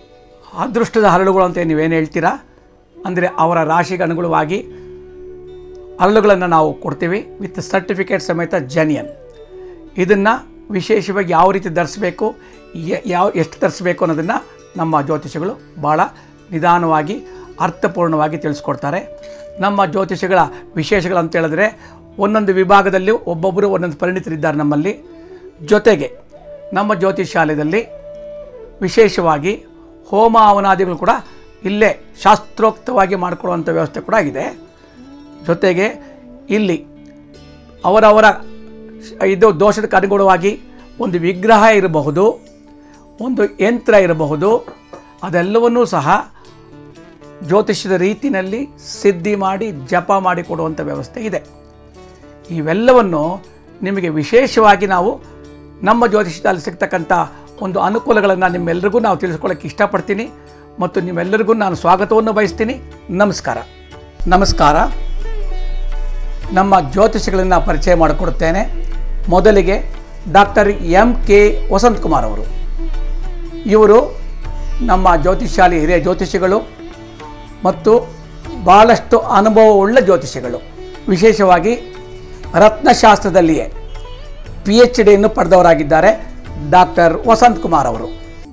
ಅದೃಷ್ಟದ ಹರಳುಗಳು ಅಂತ ನೀವೇನು ಹೇಳ್ತೀರಾ ಅಂದರೆ ಅವರ ರಾಶಿಗೆ ಅನುಗುಣವಾಗಿ ಅರಳುಗಳನ್ನು ನಾವು ಕೊಡ್ತೀವಿ ವಿತ್ ಸರ್ಟಿಫಿಕೇಟ್ ಸಮೇತ ಜನಿಯನ್ ಇದನ್ನು ವಿಶೇಷವಾಗಿ ಯಾವ ರೀತಿ ಧರಿಸ್ಬೇಕು ಯ- ಯಾವ ಎಷ್ಟು ಧರಿಸ್ಬೇಕು ಅನ್ನೋದನ್ನು ನಮ್ಮ ಜ್ಯೋತಿಷಿಗಳು ಭಾಳ ನಿಧಾನವಾಗಿ ಅರ್ಥಪೂರ್ಣವಾಗಿ ತಿಳಿಸ್ಕೊಡ್ತಾರೆ ನಮ್ಮ ಜ್ಯೋತಿಷಿಗಳ ವಿಶೇಷಗಳಂತ ಹೇಳಿದ್ರೆ ಒಂದೊಂದು ವಿಭಾಗದಲ್ಲಿ ಒಬ್ಬೊಬ್ಬರು ಒಂದೊಂದು ಪರಿಣಿತರಿದ್ದಾರೆ ನಮ್ಮಲ್ಲಿ ಜೊತೆಗೆ ನಮ್ಮ ಜ್ಯೋತಿಷಾಲಯದಲ್ಲಿ ವಿಶೇಷವಾಗಿ ಹೋಮ ಹವನಾದಿಗಳು ಕೂಡ ಇಲ್ಲೇ ಶಾಸ್ತ್ರೋಕ್ತವಾಗಿ ಮಾಡಿಕೊಳ್ಳುವಂಥ ವ್ಯವಸ್ಥೆ ಕೂಡ ಇದೆ ಜೊತೆಗೆ ಇಲ್ಲಿ ಅವರವರ ಇದು ದೋಷಕ್ಕೆ ಅನುಗುಣವಾಗಿ ಒಂದು ವಿಗ್ರಹ ಇರಬಹುದು ಒಂದು ಯಂತ್ರ ಇರಬಹುದು ಅದೆಲ್ಲವನ್ನೂ ಸಹ ಜ್ಯೋತಿಷ್ಯದ ರೀತಿಯಲ್ಲಿ ಸಿದ್ಧಿ ಮಾಡಿ ಜಪ ಮಾಡಿ ಕೊಡುವಂಥ ವ್ಯವಸ್ಥೆ ಇದೆ ಇವೆಲ್ಲವನ್ನು ನಿಮಗೆ ವಿಶೇಷವಾಗಿ ನಾವು ನಮ್ಮ ಜ್ಯೋತಿಷ್ಯದಲ್ಲಿ ಸಿಗ್ತಕ್ಕಂಥ ಒಂದು ಅನುಕೂಲಗಳನ್ನು ನಿಮ್ಮೆಲ್ಲರಿಗೂ ನಾವು ತಿಳಿಸ್ಕೊಳ್ಳೋಕ್ಕೆ ಇಷ್ಟಪಡ್ತೀನಿ ಮತ್ತು ನಿಮ್ಮೆಲ್ಲರಿಗೂ ನಾನು ಸ್ವಾಗತವನ್ನು ಬಯಸ್ತೀನಿ ನಮಸ್ಕಾರ ನಮಸ್ಕಾರ ನಮ್ಮ ಜ್ಯೋತಿಷಿಗಳನ್ನು ಪರಿಚಯ ಮಾಡಿಕೊಡುತ್ತೇನೆ ಮೊದಲಿಗೆ ಡಾಕ್ಟರ್ ಎಂ ಕೆ ವಸಂತಕುಮಾರ್ ಅವರು ಇವರು ನಮ್ಮ ಜ್ಯೋತಿಷಾಲಿ ಹಿರಿಯ ಜ್ಯೋತಿಷಿಗಳು ಮತ್ತು ಭಾಳಷ್ಟು ಅನುಭವವುಳ್ಳ ಜ್ಯೋತಿಷಿಗಳು ವಿಶೇಷವಾಗಿ ರತ್ನಶಾಸ್ತ್ರದಲ್ಲಿಯೇ ಪಿ ಎಚ್ ಡಿಯನ್ನು ಪಡೆದವರಾಗಿದ್ದಾರೆ ಡಾಕ್ಟರ್ ವಸಂತ್ ಕುಮಾರ್ ಅವರು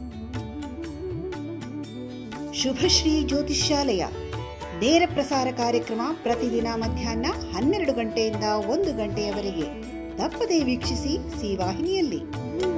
ಶುಭಶ್ರೀ ಜ್ಯೋತಿಷ್ಯಾಲಯ ನೇರ ಪ್ರಸಾರ ಕಾರ್ಯಕ್ರಮ ಪ್ರತಿದಿನ ಮಧ್ಯಾಹ್ನ ಹನ್ನೆರಡು ಗಂಟೆಯಿಂದ ಒಂದು ಗಂಟೆಯವರೆಗೆ ತಪ್ಪದೇ ವೀಕ್ಷಿಸಿ ಸಿ ವಾಹಿನಿಯಲ್ಲಿ